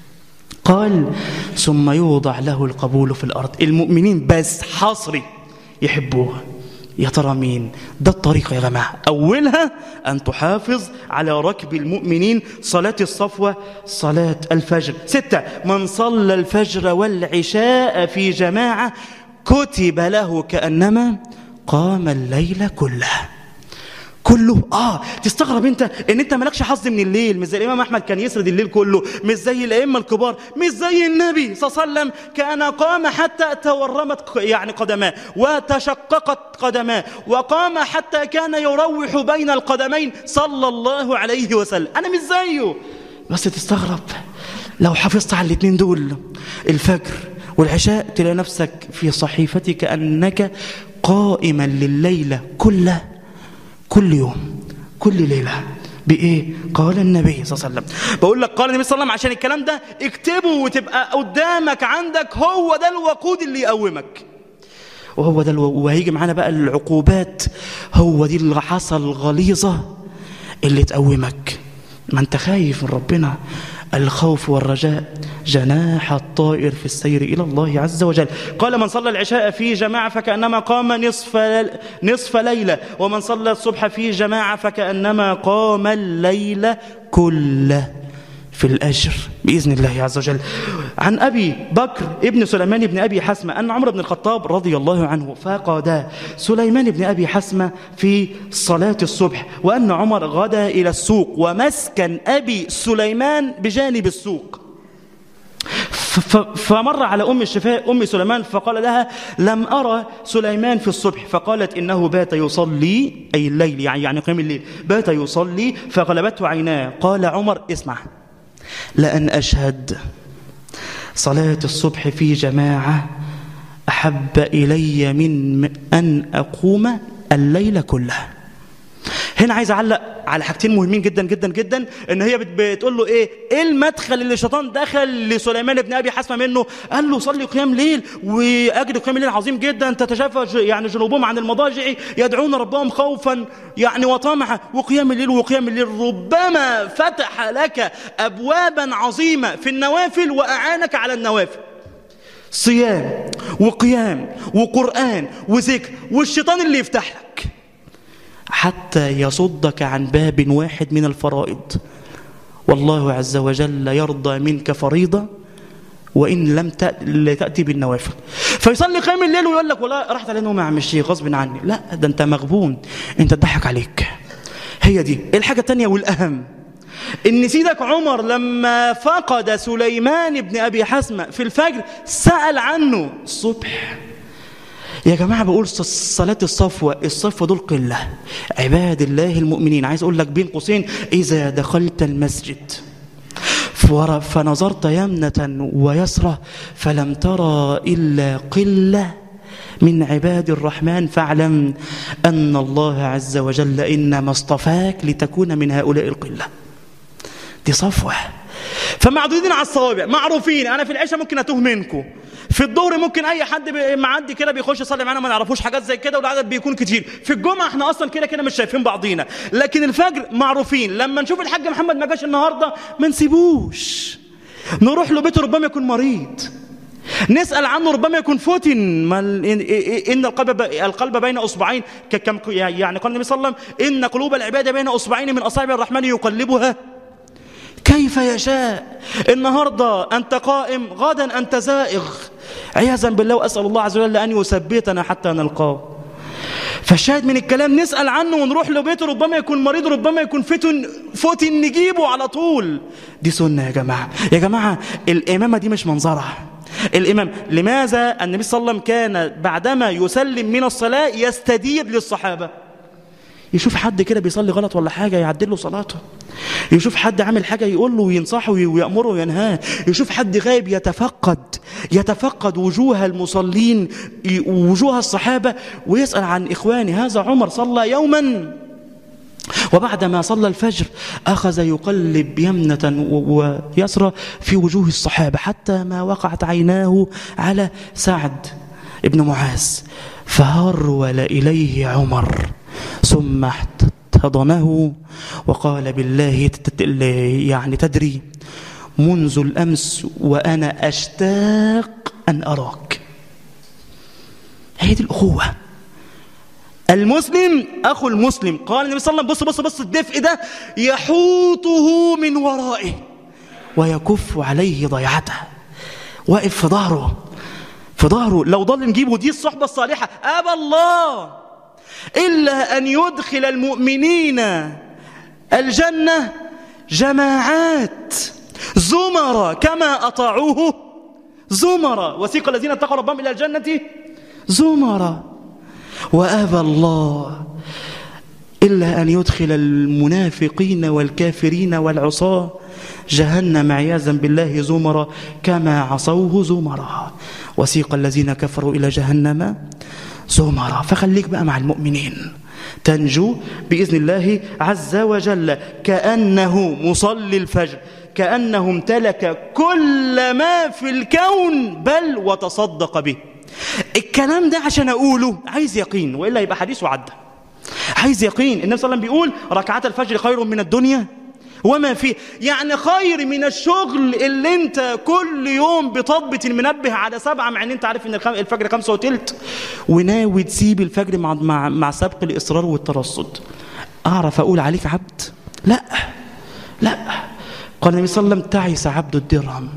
قال ثم يوضع له القبول في الأرض المؤمنين بس حصري يحبوه يا ترى مين ده الطريقة يا جماعة أولها أن تحافظ على ركب المؤمنين صلاة الصفوة صلاة الفجر ستة من صلى الفجر والعشاء في جماعة كتب له كأنما قام الليل كله كله اه تستغرب انت ان انت مالكش حظ من الليل مش زي الامام احمد كان يسرد الليل كله مش زي الائمه الكبار مش زي النبي صلى الله عليه وسلم كان قام حتى تورمت يعني قدماه وتشققت قدماه وقام حتى كان يروح بين القدمين صلى الله عليه وسلم انا مش زيه بس تستغرب لو حافظت على الاثنين دول الفجر والعشاء تلاقي نفسك في صحيفتك انك قائما لليله كله كل يوم كل ليلة بإيه؟ قال النبي صلى الله عليه وسلم بقول لك قال النبي صلى الله عليه وسلم عشان الكلام ده اكتبه وتبقى قدامك عندك هو ده الوقود اللي يقومك وهو ده الو... وهيجي معانا بقى العقوبات هو دي العصا الغليظة اللي تقومك ما انت خايف من ربنا الخوف والرجاء جناح الطائر في السير إلى الله عز وجل قال من صلى العشاء في جماعة فكأنما قام نصف, نصف ليلة ومن صلى الصبح في جماعة فكأنما قام الليل كله في الأجر بإذن الله عز وجل عن أبي بكر ابن سليمان بن أبي حسمة أن عمر بن الخطاب رضي الله عنه فقادا سليمان بن أبي حسمة في صلاة الصبح وأن عمر غدا إلى السوق ومسكن أبي سليمان بجانب السوق فمر على أم الشفاء أم سليمان فقال لها لم أرى سليمان في الصبح فقالت إنه بات يصلي أي الليل يعني يعني قيام الليل بات يصلي فغلبته عيناه قال عمر اسمع لأن أشهد صلاة الصبح في جماعة أحب إلي من أن أقوم الليل كله هنا عايز اعلق على حاجتين مهمين جدا جدا جدا ان هي بتقول له ايه ايه المدخل اللي الشيطان دخل لسليمان بن ابي حسمه منه قال له صلي قيام ليل واجر قيام الليل عظيم جدا تتجافى يعني جنوبهم عن المضاجع يدعون ربهم خوفا يعني وطمعا وقيام الليل وقيام الليل ربما فتح لك ابوابا عظيمه في النوافل واعانك على النوافل صيام وقيام وقران وذكر والشيطان اللي يفتح لك حتى يصدك عن باب واحد من الفرائض والله عز وجل يرضى منك فريضة وإن لم تأتي بالنوافل فيصلي قيام الليل ويقول لك والله راحت عليه نوم يا عم الشيخ غصب عني لا ده أنت مغبون أنت تضحك عليك هي دي الحاجة الثانية والأهم إن سيدك عمر لما فقد سليمان بن أبي حسمة في الفجر سأل عنه الصبح يا جماعة بقول صلاة الصفوة الصفوة دول قلة عباد الله المؤمنين عايز أقول لك بين قوسين إذا دخلت المسجد فنظرت يمنة ويسرى فلم ترى إلا قلة من عباد الرحمن فاعلم أن الله عز وجل إنما اصطفاك لتكون من هؤلاء القلة دي صفوة فمعدودين على الصوابع معروفين أنا في العشاء ممكن أتوه منكم في الظهر ممكن اي حد معدي كده بيخش يصلي معانا ما نعرفوش حاجات زي كده والعدد بيكون كتير في الجمعه احنا اصلا كده كده مش شايفين بعضينا لكن الفجر معروفين لما نشوف الحاج محمد ما جاش النهارده ما نسيبوش نروح له بيته ربما يكون مريض نسأل عنه ربما يكون فتن إن القلب القلب بين أصبعين كم يعني قال النبي صلى الله عليه وسلم إن قلوب العباد بين أصبعين من أصابع الرحمن يقلبها كيف يشاء النهاردة أنت قائم غدا أنت زائغ عياذا بالله وأسأل الله عز وجل أن يثبتنا حتى نلقاه فالشاهد من الكلام نسأل عنه ونروح لبيته ربما يكون مريض ربما يكون فتن فتن نجيبه على طول دي سنة يا جماعة يا جماعة الإمامة دي مش منظرة الإمام لماذا النبي صلى الله عليه وسلم كان بعدما يسلم من الصلاة يستدير للصحابة يشوف حد كده بيصلي غلط ولا حاجة يعدل له صلاته يشوف حد عامل حاجة يقول له وينصحه ويأمره وينهاه يشوف حد غايب يتفقد يتفقد وجوه المصلين وجوه الصحابة ويسأل عن إخواني هذا عمر صلى يوما وبعدما صلى الفجر أخذ يقلب يمنة ويسرى في وجوه الصحابة حتى ما وقعت عيناه على سعد ابن معاذ فهرول إليه عمر ثم احتضنه وقال بالله يعني تدري منذ الأمس وأنا أشتاق أن أراك هي دي الأخوة المسلم أخو المسلم قال النبي صلى الله عليه وسلم بص بص بص الدفء ده يحوطه من ورائه ويكف عليه ضيعته واقف في ظهره في ظهره لو ضل نجيبه دي الصحبة الصالحة أبى الله إلا أن يدخل المؤمنين الجنة جماعات زمر كما أطاعوه زمر وسيق الذين اتقوا ربهم إلى الجنة زمر وأبى الله إلا أن يدخل المنافقين والكافرين والعصاة جهنم عياذا بالله زمرا كما عصوه زمرا وسيق الذين كفروا إلى جهنم زمرا فخليك بقى مع المؤمنين تنجو بإذن الله عز وجل كأنه مصلي الفجر كأنه امتلك كل ما في الكون بل وتصدق به الكلام ده عشان أقوله عايز يقين وإلا يبقى حديث وعدى عايز يقين النبي صلى الله عليه وسلم بيقول ركعات الفجر خير من الدنيا وما فيه يعني خير من الشغل اللي انت كل يوم بتضبط المنبه على سبعة مع ان انت عارف ان الفجر خمسة وتلت وناوي تسيب الفجر مع, مع, مع سبق الإصرار والترصد أعرف أقول عليك عبد لا لا قال النبي صلى الله عليه وسلم تعس عبد الدرهم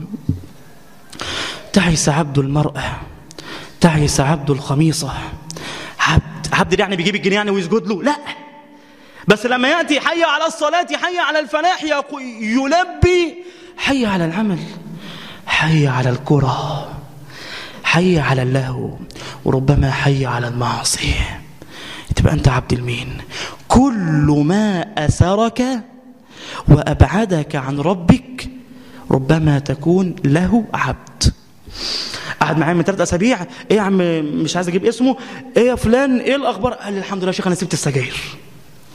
تعس عبد المرأة تعس عبد الخميصة عبد عبد يعني بيجيب الجنيه يعني ويسجد له لا بس لما يأتي حي على الصلاة حي على الفلاح يلبي حي على العمل حي على الكرة حي على اللهو وربما حي على المعصية تبقى أنت عبد المين كل ما أسرك وأبعدك عن ربك ربما تكون له عبد قعد معايا من ثلاث اسابيع ايه يا عم مش عايز اجيب اسمه ايه يا فلان ايه الاخبار قال لي الحمد لله يا شيخ انا سبت السجاير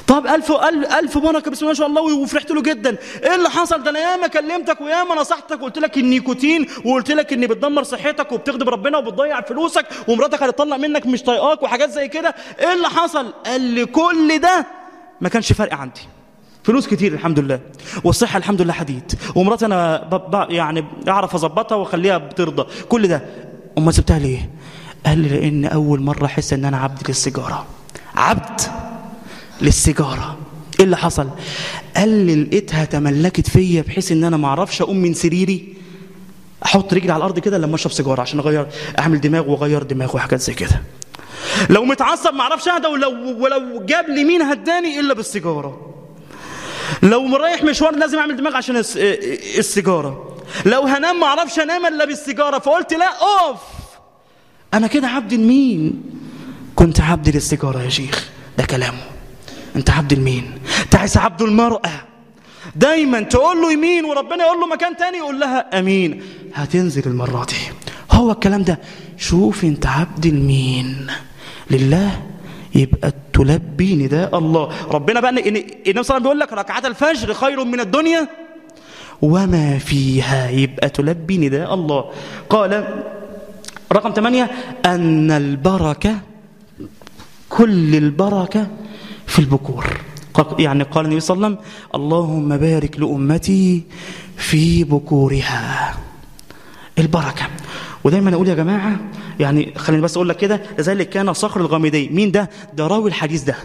طب ألف ألف, ألف بركة بسم الله ما شاء الله وفرحت له جدا إيه اللي حصل ده أنا ياما كلمتك وياما نصحتك وقلت لك النيكوتين وقلت لك إني بتدمر صحتك وبتغضب ربنا وبتضيع فلوسك ومراتك هتطلق منك مش طايقاك وحاجات زي كده إيه اللي حصل قال لي كل ده ما كانش فرق عندي فلوس كتير الحمد لله والصحة الحمد لله حديد ومراتي أنا ب... ب... يعني أعرف أظبطها وأخليها بترضى كل ده أما سبتها ليه قال لي لأن أول مرة أحس إن أنا عبد للسيجارة عبد للسيجارة إيه اللي حصل قال لي لقيتها تملكت فيا بحيث إن أنا ما أعرفش أقوم من سريري أحط رجلي على الأرض كده لما أشرب سيجارة عشان أغير أعمل دماغ وأغير دماغ وحاجات زي كده لو متعصب ما أعرفش أهدى ولو ولو جاب لي مين هداني إلا بالسيجارة لو مريح مشوار لازم اعمل دماغ عشان السيجاره لو هنام ما اعرفش انام الا بالسيجاره فقلت لا اوف انا كده عبد لمين كنت عبد للسيجاره يا شيخ ده كلامه انت عبد لمين تعس عبد المراه دايما تقول له يمين وربنا يقول له مكان تاني يقول لها امين هتنزل المره دي هو الكلام ده شوف انت عبد لمين لله يبقى تلبي نداء الله ربنا بقى النبي صلى الله عليه وسلم بيقول لك ركعات الفجر خير من الدنيا وما فيها يبقى تلبي نداء الله قال رقم ثمانية أن البركة كل البركة في البكور يعني قال النبي صلى الله عليه وسلم اللهم بارك لأمتي في بكورها البركة ودايما اقول يا جماعه يعني خليني بس اقول لك كده لذلك كان صخر الغامدي مين ده ده راوي الحديث ده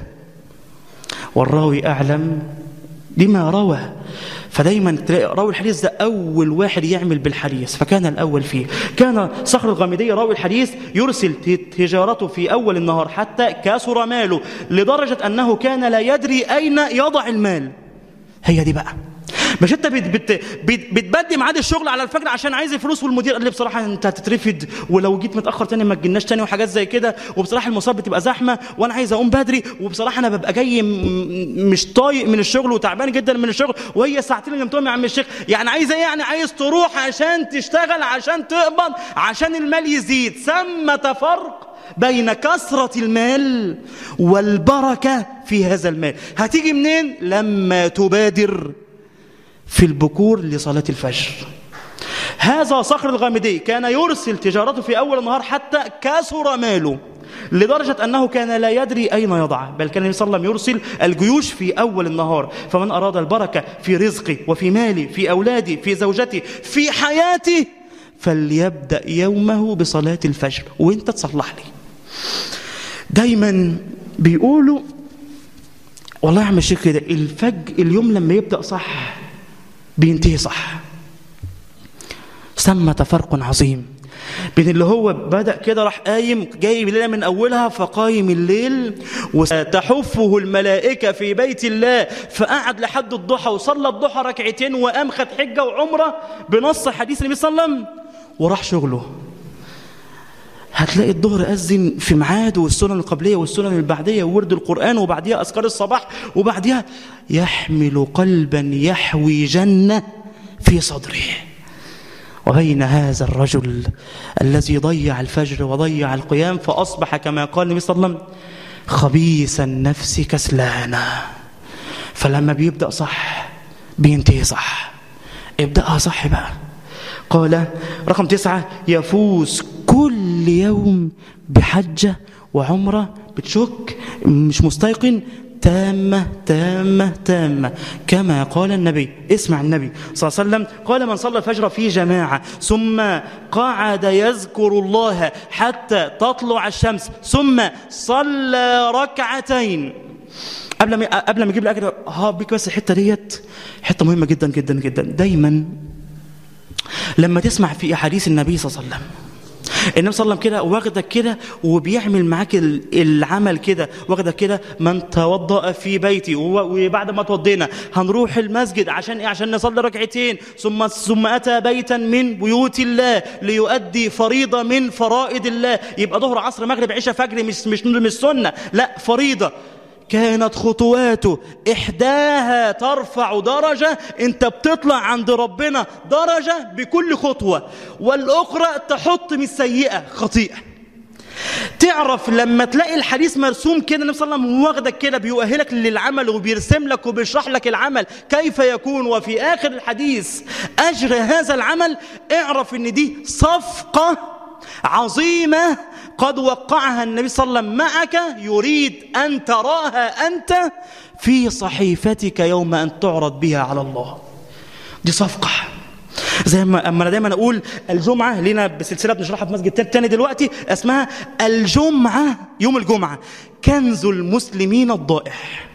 والراوي اعلم بما روى فدايما تلاقي راوي الحديث ده اول واحد يعمل بالحديث فكان الاول فيه كان صخر الغامدي راوي الحديث يرسل تجارته في اول النهار حتى كثر ماله لدرجه انه كان لا يدري اين يضع المال هي دي بقى مش انت بت بت بت بتبدي ميعاد الشغل على الفجر عشان عايز الفلوس والمدير قال لي بصراحه انت هتترفد ولو جيت متاخر تاني ما تجيناش تاني وحاجات زي كده وبصراحه المصاب بتبقى زحمه وانا عايز اقوم بدري وبصراحه انا ببقى جاي مش طايق من الشغل وتعبان جدا من الشغل وهي الساعتين اللي متوهم يا عم الشيخ يعني عايز ايه يعني عايز تروح عشان تشتغل عشان تقبض عشان المال يزيد ثمة فرق بين كثرة المال والبركة في هذا المال هتيجي منين لما تبادر في البكور لصلاة الفجر هذا صخر الغامدي كان يرسل تجارته في أول النهار حتى كثر ماله لدرجة أنه كان لا يدري أين يضع بل كان النبي صلى الله عليه وسلم يرسل الجيوش في أول النهار فمن أراد البركة في رزقي وفي مالي في أولادي في زوجتي في حياتي فليبدأ يومه بصلاة الفجر وانت تصلح لي دايما بيقولوا والله يا عم الشيخ كده الفج اليوم لما يبدأ صح بينتهي صح ثمة فرق عظيم بين اللي هو بدأ كده راح قايم جاي الليلة من أولها فقايم الليل وتحفه الملائكة في بيت الله فقعد لحد الضحى وصلى الضحى ركعتين وقام خد حجة وعمرة بنص حديث النبي صلى الله عليه وسلم وراح شغله هتلاقي الظهر أذن في ميعاده والسنن القبلية والسنن البعدية وورد القرآن وبعديها أذكار الصباح وبعديها يحمل قلبا يحوي جنة في صدره وبين هذا الرجل الذي ضيع الفجر وضيع القيام فأصبح كما قال النبي صلى الله عليه وسلم خبيث النفس كسلانا فلما بيبدأ صح بينتهي صح ابدأها صح بقى قال رقم تسعة يفوز كل يوم بحجة وعمرة بتشك مش مستيقن تامة تامة تامة كما قال النبي اسمع النبي صلى الله عليه وسلم قال من صلى الفجر في جماعة ثم قعد يذكر الله حتى تطلع الشمس ثم صلى ركعتين قبل ما قبل ما اجيب الاجر ها بيك بس الحته ديت حته مهمه جدا جدا جدا دايما لما تسمع في احاديث النبي صلى الله عليه وسلم النبي صلى الله عليه وسلم كده واخدك كده وبيعمل معاك العمل كده واخدك كده من توضأ في بيتي وبعد ما توضينا هنروح المسجد عشان ايه عشان نصلي ركعتين ثم ثم اتى بيتا من بيوت الله ليؤدي فريضه من فرائض الله يبقى ظهر عصر مغرب عشاء فجر مش مش مش سنه لا فريضه كانت خطواته إحداها ترفع درجة أنت بتطلع عند ربنا درجة بكل خطوة والأخرى تحط من السيئة خطيئة تعرف لما تلاقي الحديث مرسوم كده النبي صلى الله عليه وسلم واخدك كده بيؤهلك للعمل وبيرسم لك وبيشرح لك العمل كيف يكون وفي آخر الحديث أجر هذا العمل اعرف ان دي صفقة عظيمة قد وقعها النبي صلى الله عليه وسلم معك يريد أن تراها أنت في صحيفتك يوم أن تعرض بها على الله دي صفقة زي ما اما انا دايما اقول الجمعه لينا بسلسله بنشرحها في مسجد تاني دلوقتي اسمها الجمعه يوم الجمعه كنز المسلمين الضائع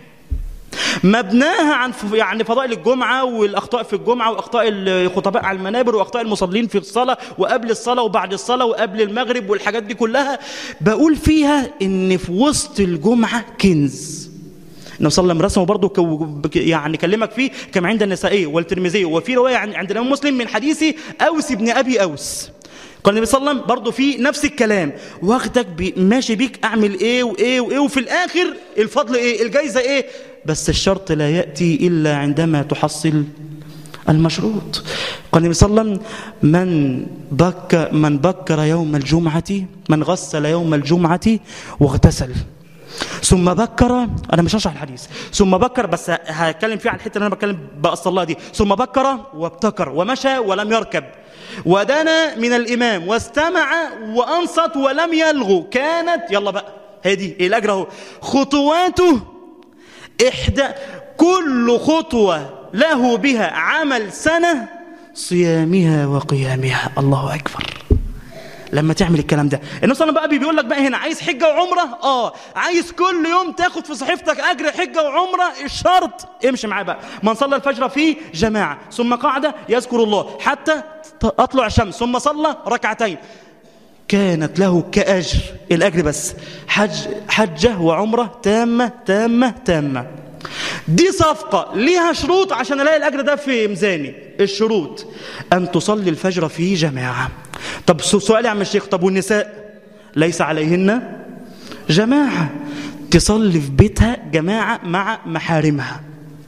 مبناها عن يعني فضائل الجمعة والأخطاء في الجمعة وأخطاء الخطباء على المنابر وأخطاء المصلين في الصلاة وقبل الصلاة وبعد الصلاة وقبل المغرب والحاجات دي كلها بقول فيها إن في وسط الجمعة كنز النبي صلى الله عليه وسلم رسمه برضه يعني كلمك فيه كما عند النسائي والترمذي وفي رواية عند الإمام مسلم من حديث أوس بن أبي أوس قال النبي صلى الله عليه وسلم برضه في نفس الكلام واخدك بي ماشي بيك اعمل ايه وايه وايه وفي الاخر الفضل ايه الجايزه ايه بس الشرط لا ياتي الا عندما تحصل المشروط قال النبي صلى الله عليه وسلم من بكر من بكر يوم الجمعه من غسل يوم الجمعه واغتسل ثم بكر انا مش هشرح الحديث ثم بكر بس هتكلم فيه على الحته اللي انا بتكلم باصلها دي ثم بكر وابتكر ومشى ولم يركب ودنا من الامام واستمع وانصت ولم يلغو كانت يلا بقى هذه الاجر اهو خطواته احدى كل خطوه له بها عمل سنه صيامها وقيامها الله اكبر لما تعمل الكلام ده النبي صلى الله عليه وسلم بقى بيقول لك بقى هنا عايز حجه وعمره اه عايز كل يوم تاخد في صحيفتك اجر حجه وعمره الشرط امشي معاه بقى من صلى الفجر في جماعه ثم قعد يذكر الله حتى اطلع الشمس ثم صلى ركعتين كانت له كاجر الاجر بس حج حجه وعمره تامه تامه تامه دي صفقة ليها شروط عشان ألاقي الأجر ده في ميزاني الشروط أن تصلي الفجر في جماعة طب سؤال يا عم الشيخ طب والنساء ليس عليهن جماعة تصلي في بيتها جماعة مع محارمها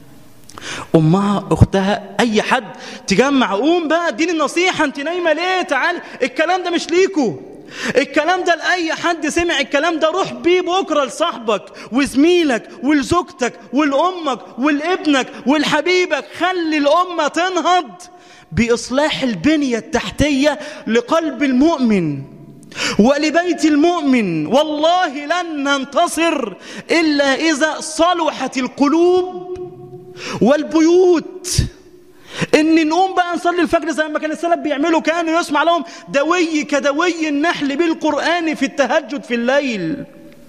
أمها أختها أي حد تجمع قوم بقى اديني النصيحة أنت نايمة ليه تعال الكلام ده مش ليكوا الكلام ده لأي حد سمع الكلام ده روح بيه بكرة لصاحبك وزميلك ولزوجتك ولأمك ولابنك ولحبيبك خلي الأمة تنهض بإصلاح البنية التحتية لقلب المؤمن ولبيت المؤمن والله لن ننتصر إلا إذا صلحت القلوب والبيوت ان نقوم بقى نصلي الفجر زي ما كان السلف بيعملوا كانوا يسمع لهم دوي كدوي النحل بالقرآن في التهجد في الليل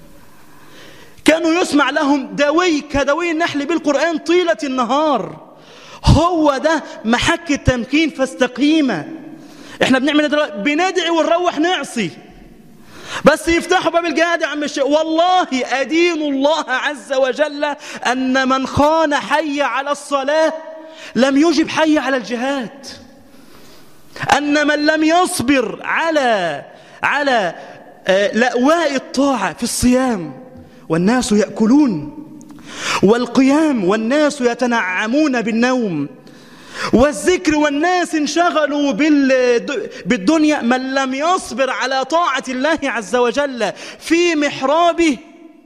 كانوا يسمع لهم دوي كدوي النحل بالقرآن طيلة النهار هو ده محك التمكين فاستقيمة احنا بنعمل دلوقتي بندعي ونروح نعصي بس يفتحوا باب الجهاد يا عم الشيخ والله أدين الله عز وجل أن من خان حي على الصلاة لم يجب حي على الجهاد أن من لم يصبر على على لأواء الطاعة في الصيام والناس يأكلون والقيام والناس يتنعمون بالنوم والذكر والناس انشغلوا بالدنيا من لم يصبر على طاعة الله عز وجل في محرابه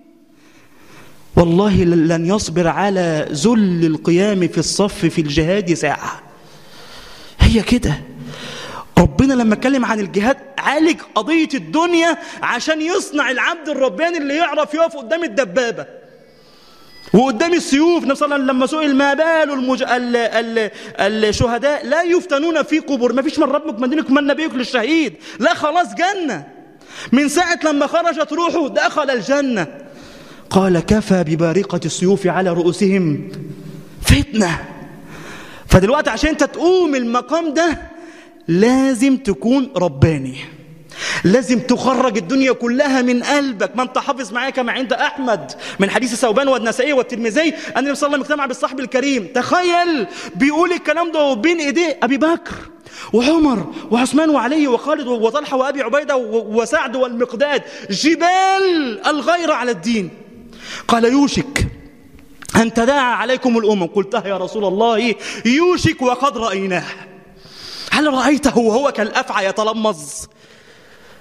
والله لن يصبر على ذل القيام في الصف في الجهاد ساعة هي كده ربنا لما اتكلم عن الجهاد عالج قضية الدنيا عشان يصنع العبد الرباني اللي يعرف يقف قدام الدبابة وقدام السيوف نفس الله لما سئل ما بال المج... ال... ال... الشهداء لا يفتنون في قبور ما فيش من ربك من دينك من نبيك للشهيد لا خلاص جنة من ساعة لما خرجت روحه دخل الجنة قال كفى ببارقة السيوف على رؤوسهم فتنة فدلوقتي عشان انت تقوم المقام ده لازم تكون رباني لازم تخرج الدنيا كلها من قلبك ما انت حافظ معايا كما عند احمد من حديث ثوبان والنسائي والترمذي ان النبي صلى الله عليه وسلم اجتمع بالصحب الكريم تخيل بيقول الكلام ده وبين ايديه ابي بكر وعمر وعثمان وعلي وخالد وطلحه وابي عبيده وسعد والمقداد جبال الغير على الدين قال يوشك أن تداعى عليكم الأمم قلتها يا رسول الله يوشك وقد رأيناه هل رأيته وهو كالأفعى يتلمظ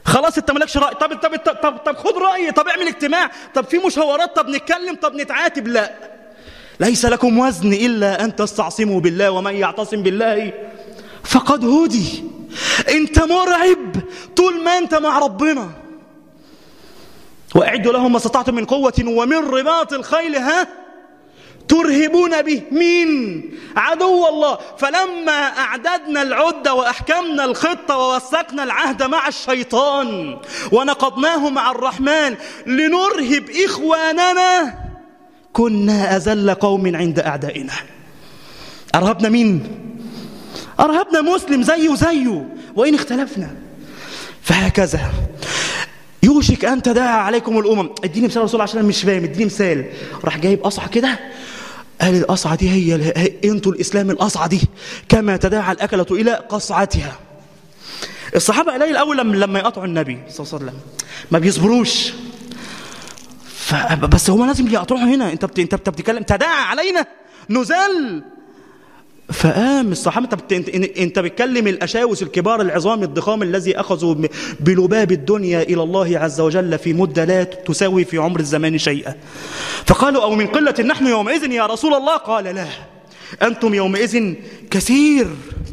خلاص انت مالكش راي طب طب طب طب, طب خد رايي طب اعمل اجتماع طب في مشاورات طب نتكلم طب نتعاتب لا ليس لكم وزن الا ان تستعصموا بالله ومن يعتصم بالله فقد هدي انت مرعب طول ما انت مع ربنا واعدوا لهم ما استطعتم من قوه ومن رباط الخيل ها ترهبون به مين عدو الله فلما أعددنا العدة وأحكمنا الخطة ووثقنا العهد مع الشيطان ونقضناه مع الرحمن لنرهب إخواننا كنا أزل قوم عند أعدائنا أرهبنا مين أرهبنا مسلم زيه زيه وإن اختلفنا فهكذا يوشك أن تداعى عليكم الأمم اديني مثال رسول عشان أنا مش فاهم اديني مثال راح جايب قصعة كده قال القصعة دي هي, هي انتوا الإسلام القصعة دي كما تداعى الأكلة إلى قصعتها الصحابة قليل الأول لما, لما يقطعوا النبي صلى الله عليه وسلم ما بيصبروش بس هو لازم يقطعوا هنا انت بت... انت بتتكلم تداعى علينا نزل فقام الصحابة انت, بت... انت بتكلم الأشاوس الكبار العظام الضخام الذي أخذوا بلباب الدنيا إلى الله عز وجل في مدة لا تساوي في عمر الزمان شيئا فقالوا أو من قلة نحن يومئذ يا رسول الله قال لا أنتم يومئذ كثير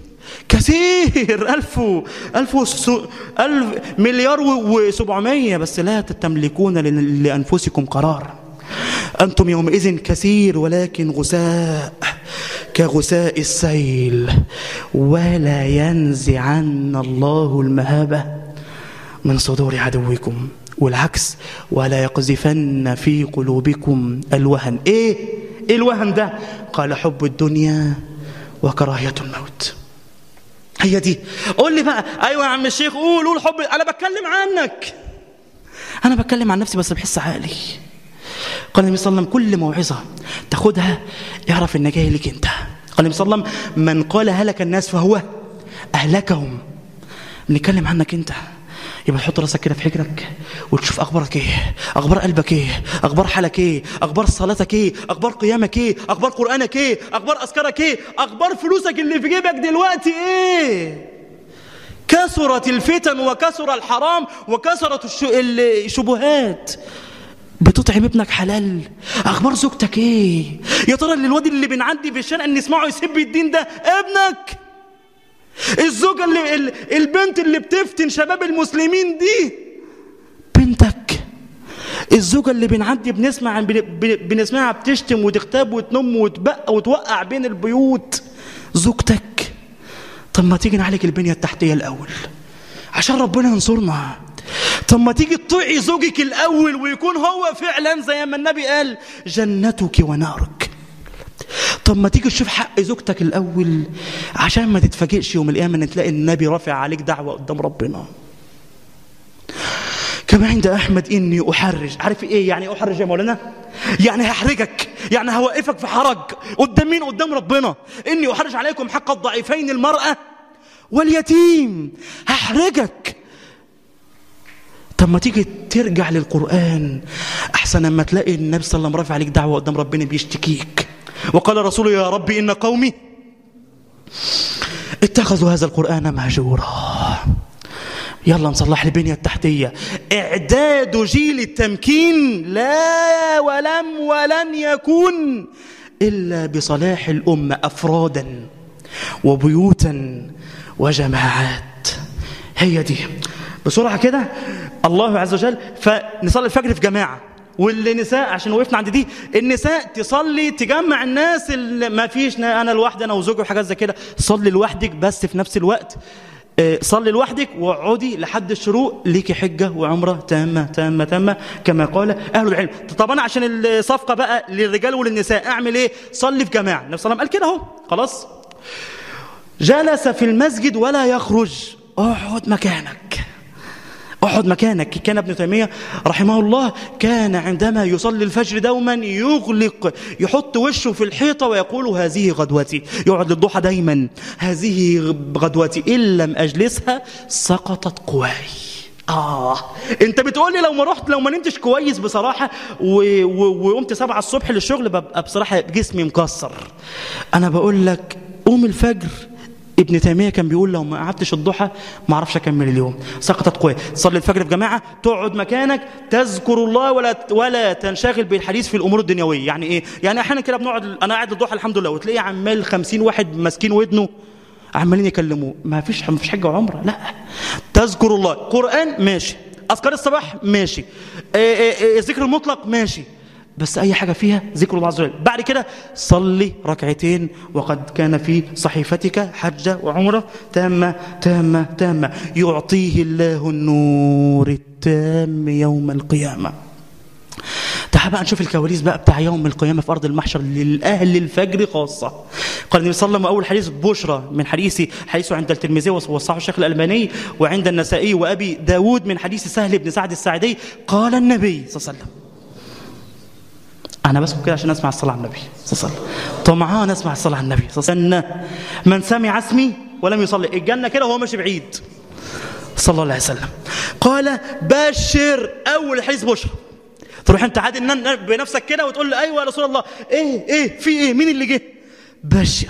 كثير ألف ألف, وسو... ألف مليار وسبعمية بس لا تملكون لأنفسكم قرار أنتم يومئذ كثير ولكن غثاء كغثاء السيل ولا ينزعن الله المهابة من صدور عدوكم والعكس ولا يقذفن في قلوبكم الوهن ايه ايه الوهن ده قال حب الدنيا وكراهية الموت هي دي قول لي بقى ايوه يا عم الشيخ قول قول حب انا بتكلم عنك انا بتكلم عن نفسي بس بحس عقلي قال النبي صلى الله عليه وسلم كل موعظة تاخدها اعرف ان جاي لك انت قال النبي صلى الله عليه وسلم من قال هلك الناس فهو أهلكهم بنتكلم عنك انت يبقى تحط راسك كده في حجرك وتشوف اخبارك ايه اخبار قلبك ايه اخبار حالك ايه اخبار صلاتك ايه اخبار قيامك ايه اخبار قرانك ايه اخبار اذكارك ايه اخبار فلوسك اللي في جيبك دلوقتي ايه كثرت الفتن وكثر الحرام وكثرت الشبهات بتطعم ابنك حلال اخبار زوجتك ايه يا ترى الواد اللي بنعدي في الشارع نسمعه يسب الدين ده ابنك الزوجة اللي البنت اللي بتفتن شباب المسلمين دي بنتك الزوجة اللي بنعدي بنسمع بنسمعها بتشتم وتغتاب وتنم وتبقى وتوقع بين البيوت زوجتك طب ما تيجي نعالج البنية التحتية الأول عشان ربنا ينصرنا طب ما تيجي تطيعي زوجك الأول ويكون هو فعلا زي ما النبي قال جنتك ونارك طب ما تيجي تشوف حق زوجتك الأول عشان ما تتفاجئش يوم القيامة ان تلاقي النبي رافع عليك دعوة قدام ربنا كما عند أحمد إني أحرج عارف إيه يعني أحرج يا مولانا يعني هحرجك يعني هوقفك في حرج قدام مين قدام ربنا إني أحرج عليكم حق الضعيفين المرأة واليتيم هحرجك طب ما تيجي ترجع للقرآن أحسن ما تلاقي النبي صلى الله عليه وسلم رافع عليك دعوة قدام ربنا بيشتكيك وقال رسوله يا رب إن قومي اتخذوا هذا القرآن مهجورا يلا نصلح البنية التحتية إعداد جيل التمكين لا ولم ولن يكون إلا بصلاح الأمة أفرادا وبيوتا وجماعات هي دي بسرعة كده الله عز وجل فنصلي الفجر في جماعة والنساء عشان وقفنا عند دي النساء تصلي تجمع الناس اللي ما فيش انا لوحدي انا وزوجي وحاجات زي كده صلي لوحدك بس في نفس الوقت صلي لوحدك واقعدي لحد الشروق ليكي حجة وعمرة تامة تامة تامة كما قال أهل العلم طب أنا عشان الصفقة بقى للرجال وللنساء أعمل إيه صلي في جماعة النبي صلى الله عليه وسلم قال كده أهو خلاص جلس في المسجد ولا يخرج اقعد مكانك اقعد مكانك كان ابن تيمية رحمه الله كان عندما يصلي الفجر دوما يغلق يحط وشه في الحيطة ويقول هذه غدوتي يقعد للضحى دايما هذه غدوتي إن لم أجلسها سقطت قواي آه أنت بتقول لي لو ما رحت لو ما نمتش كويس بصراحة وقمت سبعة الصبح للشغل ببقى بصراحة جسمي مكسر أنا بقول لك قوم الفجر ابن تيمية كان بيقول لو ما قعدتش الضحى ما اعرفش اكمل اليوم سقطت قوي تصلي الفجر في جماعة تقعد مكانك تذكر الله ولا ولا تنشغل بالحديث في الامور الدنيوية يعني ايه يعني احيانا كده بنقعد انا قاعد الضحى الحمد لله وتلاقي عمال 50 واحد ماسكين ودنه عمالين يكلموه ما فيش ما فيش حجه وعمره لا تذكر الله قران ماشي اذكار الصباح ماشي إيه إيه إيه ذكر المطلق ماشي بس اي حاجه فيها ذكر الله عز وجل بعد كده صلي ركعتين وقد كان في صحيفتك حجه وعمره تامه تامه تامه يعطيه الله النور التام يوم القيامه تعال بقى نشوف الكواليس بقى بتاع يوم القيامة في أرض المحشر للأهل الفجر خاصة قال النبي صلى الله عليه وسلم أول حديث بشرى من حديث حديثه عند الترمذي وصححه الشيخ الألباني وعند النسائي وأبي داود من حديث سهل بن سعد الساعدي قال النبي صلى الله عليه وسلم أنا بسكت كده عشان أسمع الصلاة على النبي صلى الله عليه وسلم طمعان أسمع الصلاة على النبي صلى الله عليه وسلم من سمع اسمي ولم يصلي الجنة كده وهو ماشي بعيد صلى الله عليه وسلم قال بشر أول حديث بشرى تروح انت عادي بنفسك كده وتقول له ايوه يا رسول الله ايه ايه في ايه مين اللي جه بشر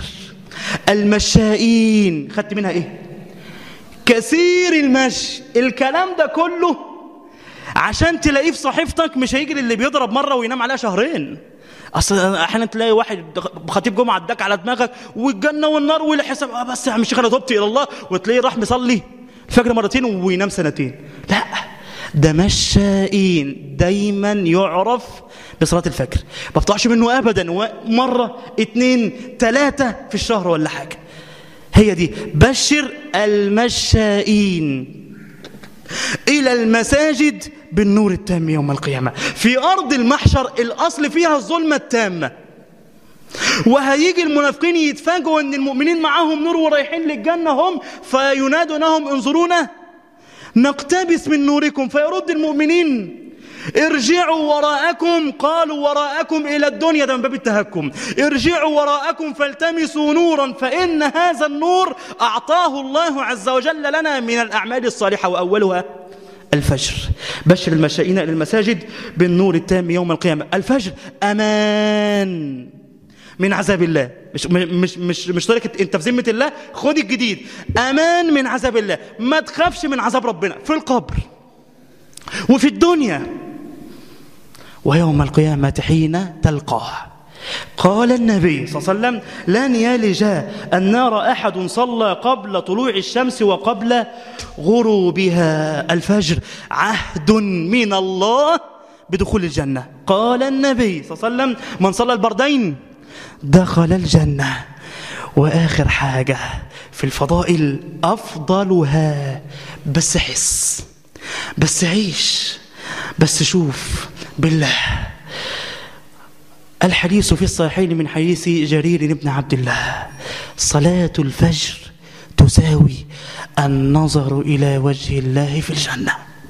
المشائين خدت منها ايه كثير المشي الكلام ده كله عشان تلاقيه في صحيفتك مش هيجري اللي بيضرب مره وينام عليها شهرين اصل احيانا تلاقي واحد خطيب جمعه اداك على دماغك والجنه والنار والحساب آه بس يا عم الشيخ انا تبت الى الله وتلاقيه راح مصلي الفجر مرتين وينام سنتين لا ده مشائين دايما يعرف بصلاة الفجر ما بطلعش منه أبدا مرة اتنين تلاتة في الشهر ولا حاجة هي دي بشر المشائين إلى المساجد بالنور التام يوم القيامة في أرض المحشر الأصل فيها الظلمة التامة وهيجي المنافقين يتفاجئوا ان المؤمنين معاهم نور ورايحين للجنة هم فينادونهم انظرونا نقتبس من نوركم فيرد المؤمنين ارجعوا وراءكم قالوا وراءكم إلى الدنيا ده من باب التهكم ارجعوا وراءكم فالتمسوا نورا فإن هذا النور أعطاه الله عز وجل لنا من الأعمال الصالحة وأولها الفجر بشر المشائين إلى المساجد بالنور التام يوم القيامة الفجر أمان من عذاب الله مش مش مش مش طريقه انت في ذمه الله خد الجديد امان من عذاب الله ما تخافش من عذاب ربنا في القبر وفي الدنيا ويوم القيامه حين تلقاه قال النبي صلى الله عليه وسلم لن يلج النار احد صلى قبل طلوع الشمس وقبل غروبها الفجر عهد من الله بدخول الجنه قال النبي صلى الله عليه وسلم من صلى البردين دخل الجنة وآخر حاجة في الفضائل أفضلها بس حس بس عيش بس شوف بالله الحديث في الصحيحين من حديث جرير بن عبد الله صلاة الفجر تساوي النظر إلى وجه الله في الجنة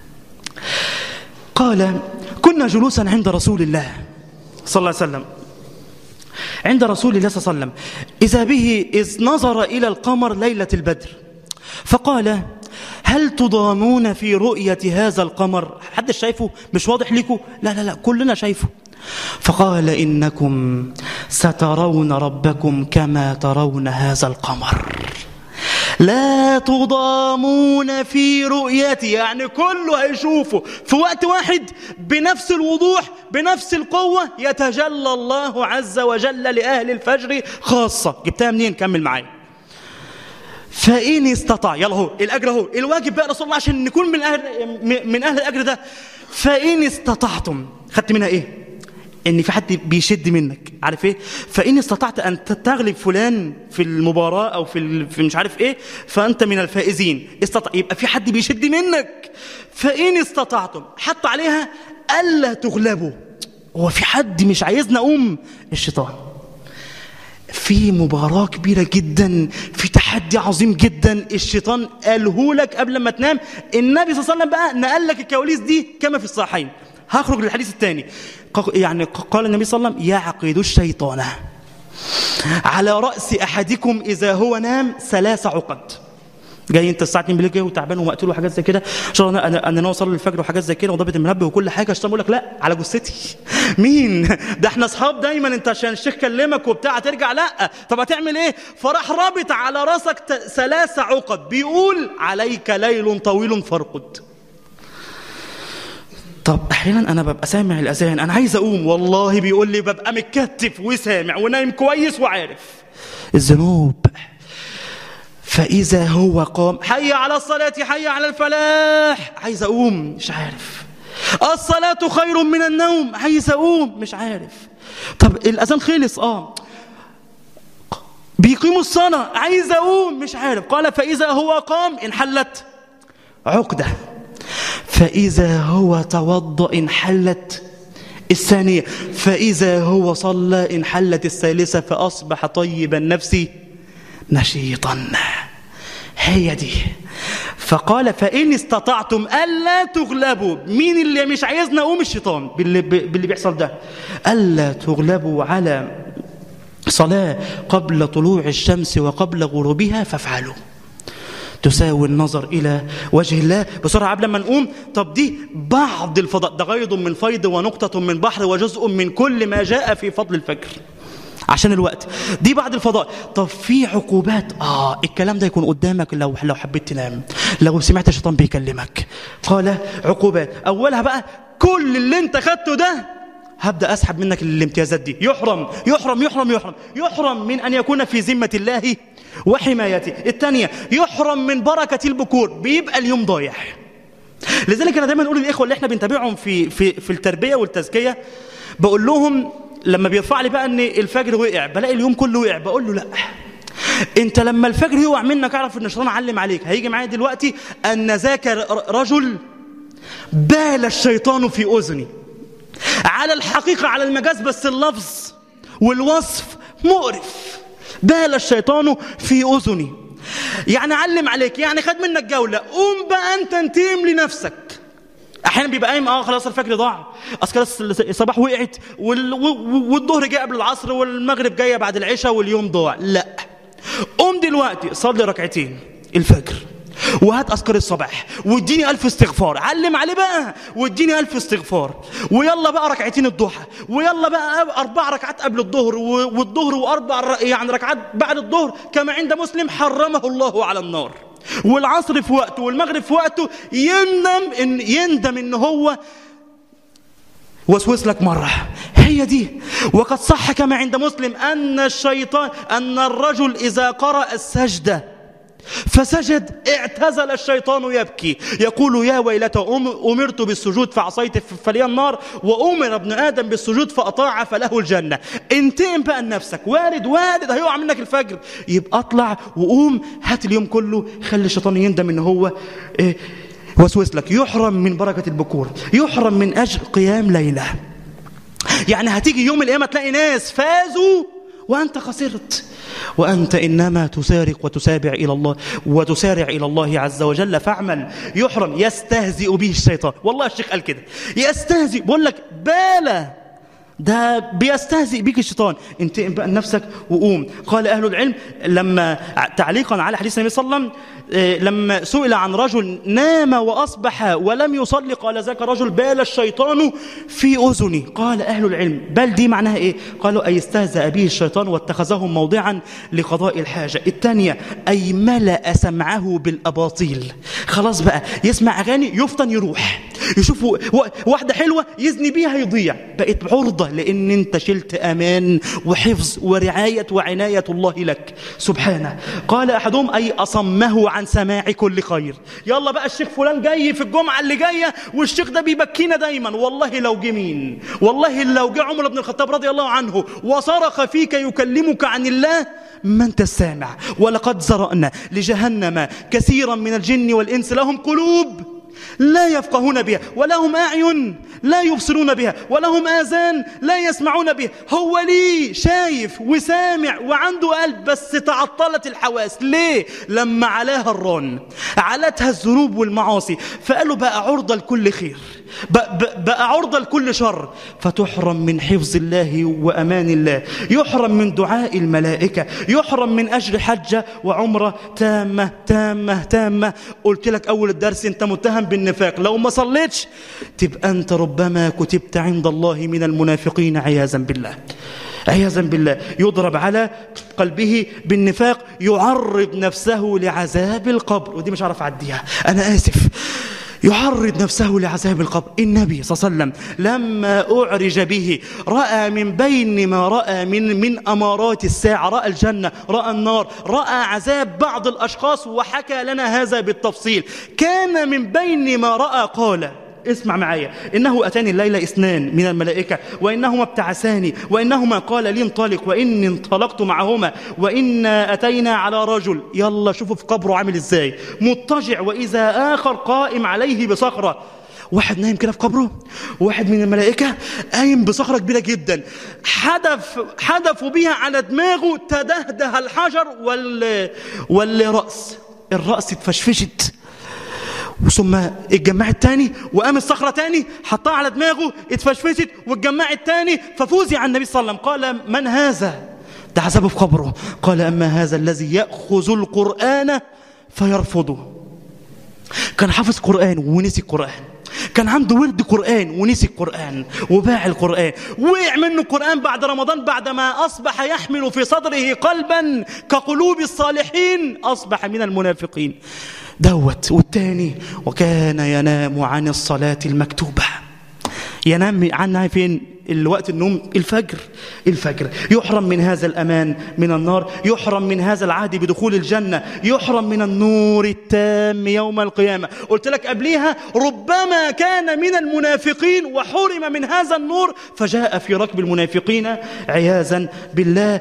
قال كنا جلوسا عند رسول الله صلى الله عليه وسلم عند رسول الله صلى الله عليه وسلم إذا به إذ نظر إلى القمر ليلة البدر فقال هل تضامون في رؤية هذا القمر حد شايفه مش واضح لكم لا لا لا كلنا شايفه فقال إنكم سترون ربكم كما ترون هذا القمر لا تضامون في رؤيتي يعني كله هيشوفه في وقت واحد بنفس الوضوح بنفس القوة يتجلى الله عز وجل لأهل الفجر خاصة جبتها منين كمل معايا فإن استطاع يلا هو الأجر هو الواجب بقى رسول الله عشان نكون من أهل من أهل الأجر ده فإن استطعتم خدت منها إيه ان في حد بيشد منك عارف ايه فان استطعت ان تغلب فلان في المباراه او في, في مش عارف ايه فانت من الفائزين استطع يبقى في حد بيشد منك فان استطعتم حطوا عليها الا تغلبوا هو في حد مش عايزنا اقوم الشيطان في مباراة كبيرة جدا في تحدي عظيم جدا الشيطان قاله لك قبل ما تنام النبي صلى الله عليه وسلم بقى نقل لك الكواليس دي كما في الصحيحين هخرج للحديث الثاني يعني قال النبي صلى الله عليه وسلم يعقد الشيطان على رأس أحدكم إذا هو نام ثلاث عقد جاي انت الساعه 2 بالليل جاي وتعبان ومقتول وحاجات زي كده عشان انا انا انا ناوي اصلي الفجر وحاجات زي كده وضابط المنبه وكل حاجه عشان بقول لك لا على جثتي مين ده احنا اصحاب دايما انت عشان الشيخ كلمك وبتاع هترجع لا طب هتعمل ايه فراح رابط على راسك ت- ثلاث عقد بيقول عليك ليل طويل فارقد طب احيانا انا ببقى سامع الاذان انا عايز اقوم والله بيقول لي ببقى متكتف وسامع ونايم كويس وعارف الذنوب فاذا هو قام حي على الصلاه حي على الفلاح عايز اقوم مش عارف الصلاه خير من النوم عايز اقوم مش عارف طب الاذان خلص اه بيقيموا الصلاه عايز اقوم مش عارف قال فاذا هو قام انحلت عقده فإذا هو توضأ انحلت الثانية فإذا هو صلى انحلت الثالثة فأصبح طيب النفس نشيطا هي دي فقال فإن استطعتم ألا تغلبوا مين اللي مش عايزنا أقوم الشيطان باللي, باللي بيحصل ده ألا تغلبوا على صلاة قبل طلوع الشمس وقبل غروبها فافعلوا تساوي النظر إلى وجه الله بسرعة قبل ما نقوم طب دي بعض الفضاء ده غيض من فيض ونقطة من بحر وجزء من كل ما جاء في فضل الفجر عشان الوقت دي بعد الفضاء طب في عقوبات اه الكلام ده يكون قدامك لو لو حبيت تنام لو سمعت الشيطان بيكلمك قال عقوبات اولها بقى كل اللي انت خدته ده هبدا اسحب منك الامتيازات دي يحرم يحرم يحرم يحرم يحرم من ان يكون في ذمه الله وحمايته الثانيه يحرم من بركه البكور بيبقى اليوم ضايع لذلك انا دايما اقول للاخوه اللي احنا بنتابعهم في في في التربيه والتزكيه بقول لهم لما بيرفع لي بقى ان الفجر وقع بلاقي اليوم كله وقع بقول له لا انت لما الفجر يقع منك اعرف ان الشيطان علم عليك هيجي معايا دلوقتي ان ذاك رجل بال الشيطان في اذني على الحقيقه على المجاز بس اللفظ والوصف مقرف بال الشيطان في اذني يعني علم عليك يعني خد منك جوله قوم بقى انت انتقم لنفسك احيانا بيبقى قايم اه خلاص الفجر ضاع اصل الصباح وقعت وال... والظهر جاي قبل العصر والمغرب جايه بعد العشاء واليوم ضاع لا قوم دلوقتي صلي ركعتين الفجر وهات اذكار الصباح واديني الف استغفار علم عليه بقى واديني الف استغفار ويلا بقى ركعتين الضحى ويلا بقى اربع ركعات قبل الظهر والظهر واربع يعني ركعات بعد الظهر كما عند مسلم حرمه الله على النار والعصر في وقته والمغرب في وقته يندم ان يندم ان هو وسوس لك مرة هي دي وقد صح كما عند مسلم أن الشيطان أن الرجل إذا قرأ السجدة فسجد اعتزل الشيطان يبكي يقول يا ويلتى أمرت بالسجود فعصيت فلي النار وأمر ابن آدم بالسجود فأطاع فله الجنة انتقم بقى لنفسك وارد وارد هيقع منك الفجر يبقى اطلع وقوم هات اليوم كله خلي الشيطان يندم ان هو إيه وسوس لك يحرم من بركة البكور يحرم من أجل قيام ليلة يعني هتيجي يوم القيامة تلاقي ناس فازوا وأنت خسرت وأنت إنما تسارق وتسابع إلى الله وتسارع إلى الله عز وجل فاعمل يحرم يستهزئ به الشيطان والله الشيخ قال كده يستهزئ بقول لك بالا ده بيستهزئ بك الشيطان انتقم بقى لنفسك وقوم قال أهل العلم لما تعليقا على حديث النبي صلى الله عليه وسلم لما سئل عن رجل نام وأصبح ولم يصلي قال ذاك الرجل بال الشيطان في أذني قال أهل العلم بل دي معناها إيه قالوا أي استهزأ به الشيطان واتخذه موضعا لقضاء الحاجة الثانية أي ملأ سمعه بالأباطيل خلاص بقى يسمع أغاني يفطن يروح يشوف واحدة حلوة يزني بيها يضيع بقت عرضة لأن أنت شلت أمان وحفظ ورعاية وعناية الله لك سبحانه قال أحدهم أي أصمه عن سماع كل خير يلا بقى الشيخ فلان جاي في الجمعة اللي جاية والشيخ ده بيبكينا دايما والله لو جه مين والله لو جه عمر بن الخطاب رضي الله عنه وصرخ فيك يكلمك عن الله ما انت السامع ولقد زرأنا لجهنم كثيرا من الجن والإنس لهم قلوب لا يفقهون بها ولهم أعين لا يبصرون بها ولهم آذان لا يسمعون بها هو ليه شايف وسامع وعنده قلب بس تعطلت الحواس ليه لما علاها الران علتها الذنوب والمعاصي فقالوا بقى عرضة لكل خير بقى عرضة لكل شر فتحرم من حفظ الله وأمان الله يحرم من دعاء الملائكة يحرم من أجر حجة وعمرة تامة تامة تامة قلت لك أول الدرس أنت متهم بالنفاق لو ما صليتش تبقى أنت ربما كتبت عند الله من المنافقين عياذا بالله عياذا بالله يضرب على قلبه بالنفاق يعرض نفسه لعذاب القبر ودي مش عارف أعديها أنا آسف يعرض نفسه لعذاب القبر النبي صلى الله عليه وسلم لما أعرج به رأى من بين ما رأى من, من أمارات الساعة رأى الجنة رأى النار رأى عذاب بعض الأشخاص وحكى لنا هذا بالتفصيل كان من بين ما رأى قال اسمع معايا إنه أتاني الليلة اثنان من الملائكة وإنهما ابتعثاني وإنهما قال لي انطلق وإني انطلقت معهما وإنا أتينا على رجل يلا شوفوا في قبره عامل إزاي مضطجع وإذا آخر قائم عليه بصخرة واحد نايم كده في قبره واحد من الملائكة قايم بصخرة كبيرة جدا حدف حدفوا بيها على دماغه تدهده الحجر وال والرأس الرأس اتفشفشت ثم اتجمعت تاني وقام الصخرة تاني حطها على دماغه اتفشفشت واتجمعت تاني ففوزع النبي صلى الله عليه وسلم قال من هذا ده عذابه في قبره قال أما هذا الذي يأخذ القرآن فيرفضه كان حافظ قرآن ونسي القرآن كان عنده ورد قرآن ونسي القرآن وباع القرآن وقع منه القرآن بعد رمضان بعدما أصبح يحمل في صدره قلبا كقلوب الصالحين أصبح من المنافقين دوت والتاني وكان ينام عن الصلاة المكتوبة ينام عنها فين الوقت النوم الفجر الفجر يحرم من هذا الأمان من النار يحرم من هذا العهد بدخول الجنة يحرم من النور التام يوم القيامة قلت لك قبليها ربما كان من المنافقين وحرم من هذا النور فجاء في ركب المنافقين عياذا بالله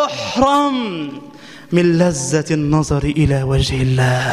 يحرم من لذة النظر إلى وجه الله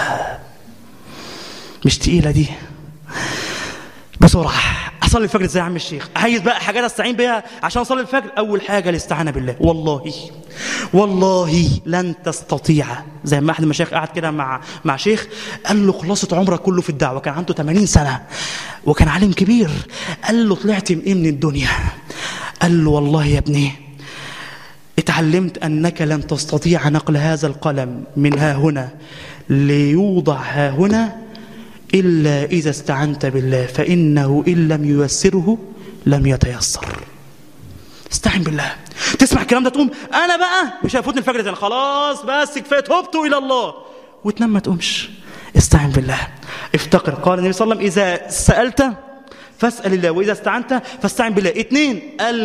مش تقيلة دي بسرعة أصلي الفجر ازاي يا عم الشيخ عايز بقى حاجات استعين بيها عشان أصلي الفجر أول حاجة الاستعانة بالله والله والله لن تستطيع زي ما أحد المشايخ قعد كده مع مع شيخ قال له خلاصة عمرك كله في الدعوة كان عنده 80 سنة وكان عالم كبير قال له طلعت من إيه من الدنيا قال له والله يا ابني اتعلمت أنك لن تستطيع نقل هذا القلم من ها هنا ليوضع ها هنا إلا إذا استعنت بالله فإنه إن لم ييسره لم يتيسر استعن بالله تسمع الكلام ده تقوم أنا بقى مش هيفوتني الفجر تاني خلاص بس كفاية تبت إلى الله وتنام ما تقومش استعن بالله افتقر قال النبي صلى الله عليه وسلم إذا سألت فاسأل الله وإذا استعنت فاستعن بالله اتنين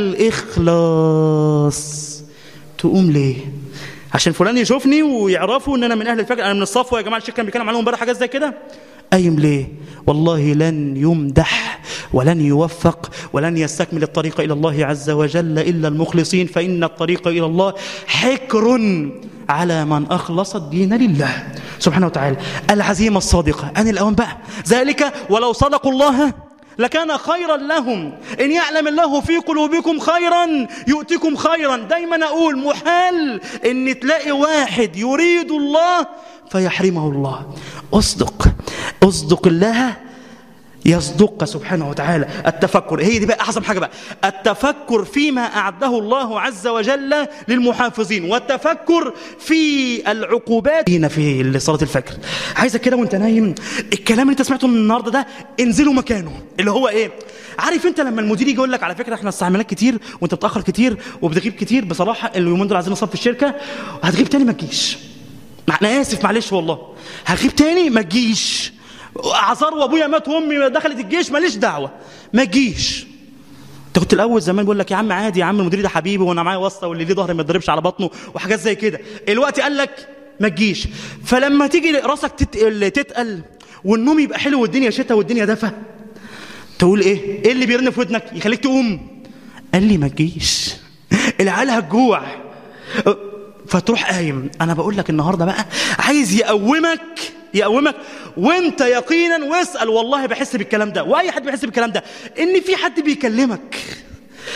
الإخلاص تقوم ليه عشان فلان يشوفني ويعرفوا ان انا من اهل الفجر انا من الصفوه يا جماعه الشيخ كان بيتكلم عليهم امبارح حاجات زي كده قايم ليه والله لن يمدح ولن يوفق ولن يستكمل الطريق إلى الله عز وجل إلا المخلصين فإن الطريق إلى الله حكر على من أخلص الدين لله سبحانه وتعالى العزيمة الصادقة أن الأوان بقى ذلك ولو صدقوا الله لكان خيرا لهم إن يعلم الله في قلوبكم خيرا يؤتكم خيرا دايما أقول محال إن تلاقي واحد يريد الله فيحرمه الله أصدق أصدق الله يصدق سبحانه وتعالى التفكر هي دي بقى أعظم حاجة بقى التفكر فيما أعده الله عز وجل للمحافظين والتفكر في العقوبات هنا في صلاة الفجر عايزك كده وانت نايم الكلام اللي انت سمعته من النهارده ده انزلوا مكانه اللي هو ايه عارف انت لما المدير يجي يقول لك على فكره احنا استعملناك كتير وانت بتاخر كتير وبتغيب كتير بصراحه اليومين دول عايزين نصب في الشركه وهتغيب تاني ما تجيش انا اسف معلش والله هغيب تاني ما تجيش اعذار وابويا مات وامي دخلت الجيش ماليش دعوه ما تجيش انت كنت الاول زمان بيقول لك يا عم عادي يا عم المدير ده حبيبي وانا معايا واسطه واللي ليه ظهر ما يضربش على بطنه وحاجات زي كده الوقت قال لك ما تجيش فلما تيجي راسك تتقل تتقل والنوم يبقى حلو والدنيا شتاء والدنيا دفى تقول ايه ايه اللي بيرن في ودنك يخليك تقوم قال لي ما تجيش العيال هتجوع فتروح قايم انا بقول لك النهارده بقى عايز يقومك يقومك وانت يقينا واسال والله بحس بالكلام ده واي حد بيحس بالكلام ده ان في حد بيكلمك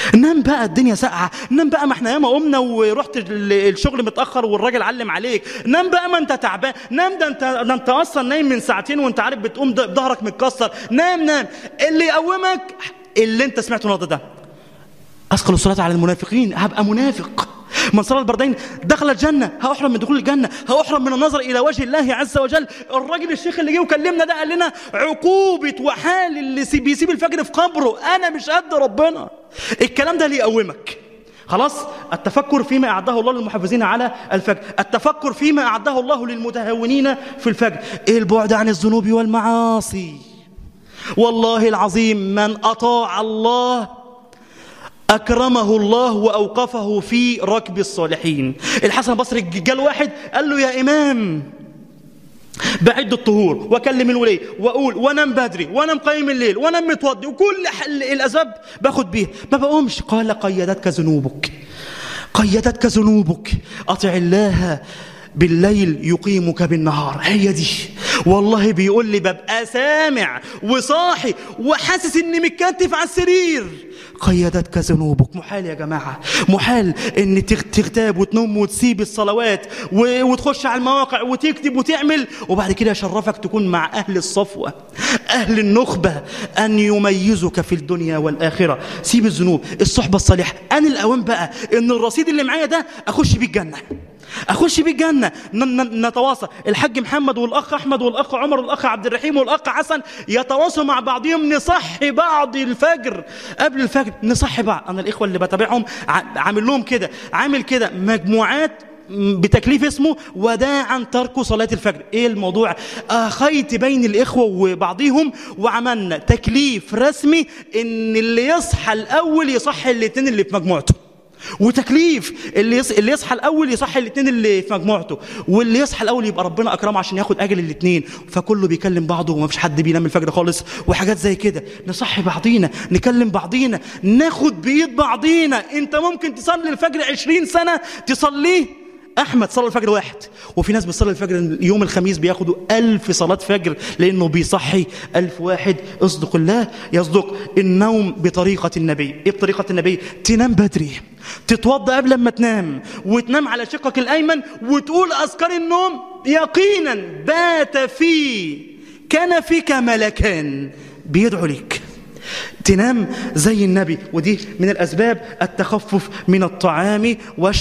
نام بقى الدنيا ساقعه نام بقى ما احنا ياما قمنا ورحت الشغل متاخر والراجل علم عليك نام بقى ما انت تعبان نام ده انت ده انت اصلا نايم من ساعتين وانت عارف بتقوم ظهرك متكسر نام نام اللي يقومك اللي انت سمعته النهارده ده اثقل الصلاه على المنافقين هبقى منافق من صلى البردين دخل الجنة هأحرم من دخول الجنة هأحرم من النظر إلى وجه الله عز وجل الراجل الشيخ اللي جه وكلمنا ده قال لنا عقوبة وحال اللي بيسيب الفجر في قبره أنا مش قد ربنا الكلام ده اللي يقومك خلاص التفكر فيما أعده الله للمحافظين على الفجر التفكر فيما أعده الله للمتهونين في الفجر إيه البعد عن الذنوب والمعاصي والله العظيم من أطاع الله أكرمه الله وأوقفه في ركب الصالحين الحسن البصري جال واحد قال له يا إمام بعد الطهور واكلم الولي واقول وانام بدري وانام قايم الليل وانام متوضي وكل الاسباب باخد بيها ما بقومش قال قيدتك ذنوبك قيدتك ذنوبك اطع الله بالليل يقيمك بالنهار هي دي والله بيقول لي ببقى سامع وصاحي وحاسس اني متكتف على السرير قيدتك ذنوبك محال يا جماعة محال ان تغتاب وتنوم وتسيب الصلوات وتخش على المواقع وتكتب وتعمل وبعد كده يشرفك تكون مع اهل الصفوة اهل النخبة ان يميزك في الدنيا والاخرة سيب الذنوب الصحبة الصالحة انا الاوان بقى ان الرصيد اللي معايا ده اخش بيه الجنة اخش بيه الجنه نتواصل الحاج محمد والاخ احمد والاخ عمر والاخ عبد الرحيم والاخ حسن يتواصلوا مع بعضهم نصحي بعض الفجر قبل الفجر نصحي بعض انا الاخوه اللي بتابعهم عامل لهم كده عامل كده مجموعات بتكليف اسمه وداعا ترك صلاة الفجر ايه الموضوع اخيت بين الاخوة وبعضهم وعملنا تكليف رسمي ان اللي يصحى الاول يصحي الاثنين اللي في مجموعته وتكليف اللي يص... اللي يصحى الاول يصحي الاثنين اللي في مجموعته واللي يصحى الاول يبقى ربنا اكرمه عشان ياخد اجل الاثنين فكله بيكلم بعضه وما فيش حد بينام الفجر خالص وحاجات زي كده نصحي بعضينا نكلم بعضينا ناخد بايد بعضينا انت ممكن تصلي الفجر 20 سنه تصليه أحمد صلى الفجر واحد وفي ناس بتصلي الفجر يوم الخميس بياخدوا ألف صلاة فجر لأنه بيصحي ألف واحد اصدق الله يصدق النوم بطريقة النبي إيه بطريقة النبي تنام بدري تتوضى قبل ما تنام وتنام على شقك الأيمن وتقول أذكار النوم يقينا بات في كنفك ملكان بيدعو لك تنام زي النبي ودي من الأسباب التخفف من الطعام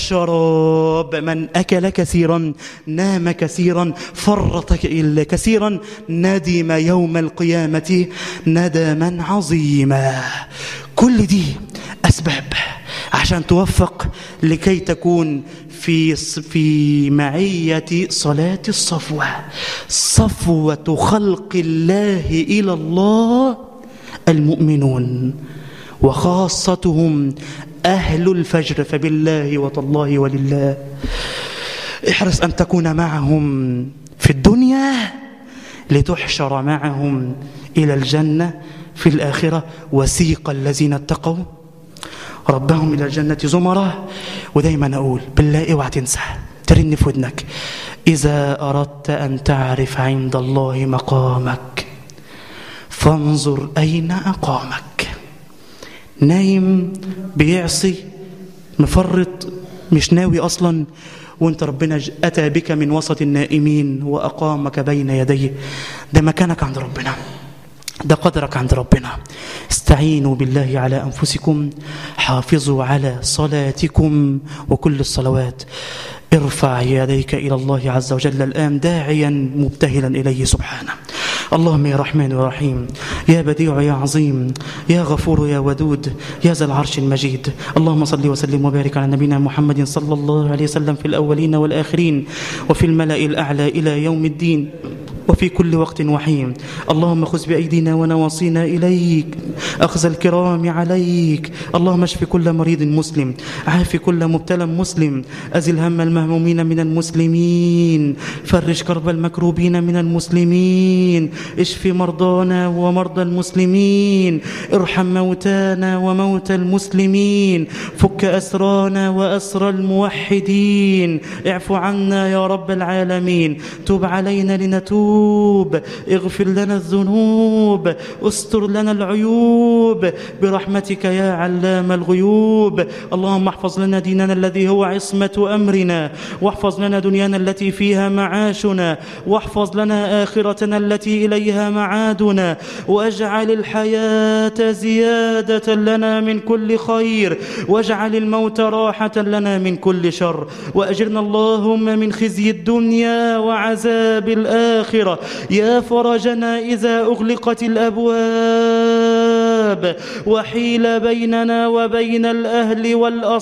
والشراب من أكل كثيرا نام كثيرا فرط كثيرا ندم يوم القيامة ندما عظيما كل دي أسباب عشان توفق لكي تكون في في معية صلاة الصفوة صفوة خلق الله إلى الله المؤمنون وخاصتهم أهل الفجر فبالله وتالله ولله احرص أن تكون معهم في الدنيا لتحشر معهم إلى الجنة في الآخرة وسيق الذين اتقوا ربهم إلى الجنة زمرة ودايما أقول بالله اوعى تنسى ترن في ودنك إذا أردت أن تعرف عند الله مقامك فانظر أين أقامك نايم بيعصي مفرط مش ناوي أصلا وانت ربنا أتى بك من وسط النائمين وأقامك بين يديه ده مكانك عند ربنا ده قدرك عند ربنا استعينوا بالله على أنفسكم حافظوا على صلاتكم وكل الصلوات ارفع يديك إلى الله عز وجل الآن داعيا مبتهلا إليه سبحانه اللهم يا رحمن يا رحيم يا بديع يا عظيم يا غفور يا ودود يا ذا العرش المجيد اللهم صل وسلم وبارك على نبينا محمد صلى الله عليه وسلم في الأولين والآخرين وفي الملأ الأعلى إلى يوم الدين وفي كل وقت وحين اللهم خذ بأيدينا ونواصينا إليك أخذ الكرام عليك اللهم اشف كل مريض مسلم عاف كل مبتلى مسلم أزل هم المهمومين من المسلمين فرج كرب المكروبين من المسلمين اشف مرضانا ومرضى المسلمين ارحم موتانا وموتى المسلمين فك أسرانا وأسر الموحدين اعف عنا يا رب العالمين تب علينا لنتوب القلوب اغفر لنا الذنوب استر لنا العيوب برحمتك يا علام الغيوب اللهم احفظ لنا ديننا الذي هو عصمة أمرنا واحفظ لنا دنيانا التي فيها معاشنا واحفظ لنا آخرتنا التي إليها معادنا واجعل الحياة زيادة لنا من كل خير واجعل الموت راحة لنا من كل شر وأجرنا اللهم من خزي الدنيا وعذاب الآخرة يا فرجنا إذا أغلقت الأبواب وحيل بيننا وبين الأهل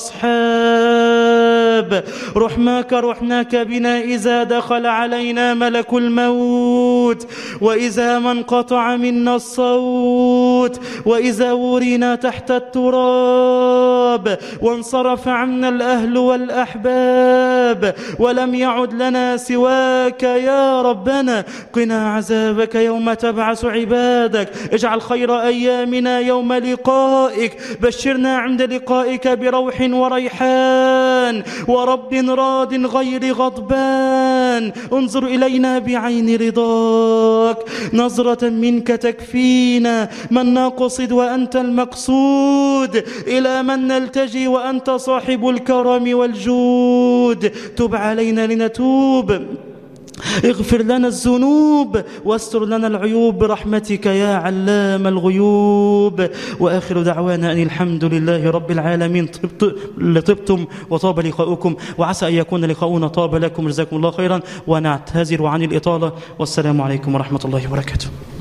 والأصحاب رحماك رحناك بنا إذا دخل علينا ملك الموت وإذا ما انقطع منا الصوت وإذا ورنا تحت التراب وانصرف عنا الأهل والأحباب ولم يعد لنا سواك يا ربنا قنا عذابك يوم تبعث عبادك اجعل خير أيامنا يوم لقائك بشرنا عند لقائك بروح وريحان ورب راض غير غضبان انظر إلينا بعين رضاك نظرة منك تكفينا من نقصد وأنت المقصود إلى من نلتجي وأنت صاحب الكرم والجود تب علينا لنتوب اغفر لنا الذنوب واستر لنا العيوب برحمتك يا علام الغيوب واخر دعوانا ان الحمد لله رب العالمين طبت لطبتم وطاب لقاؤكم وعسى ان يكون لقاؤنا طاب لكم جزاكم الله خيرا ونعتذر عن الاطاله والسلام عليكم ورحمه الله وبركاته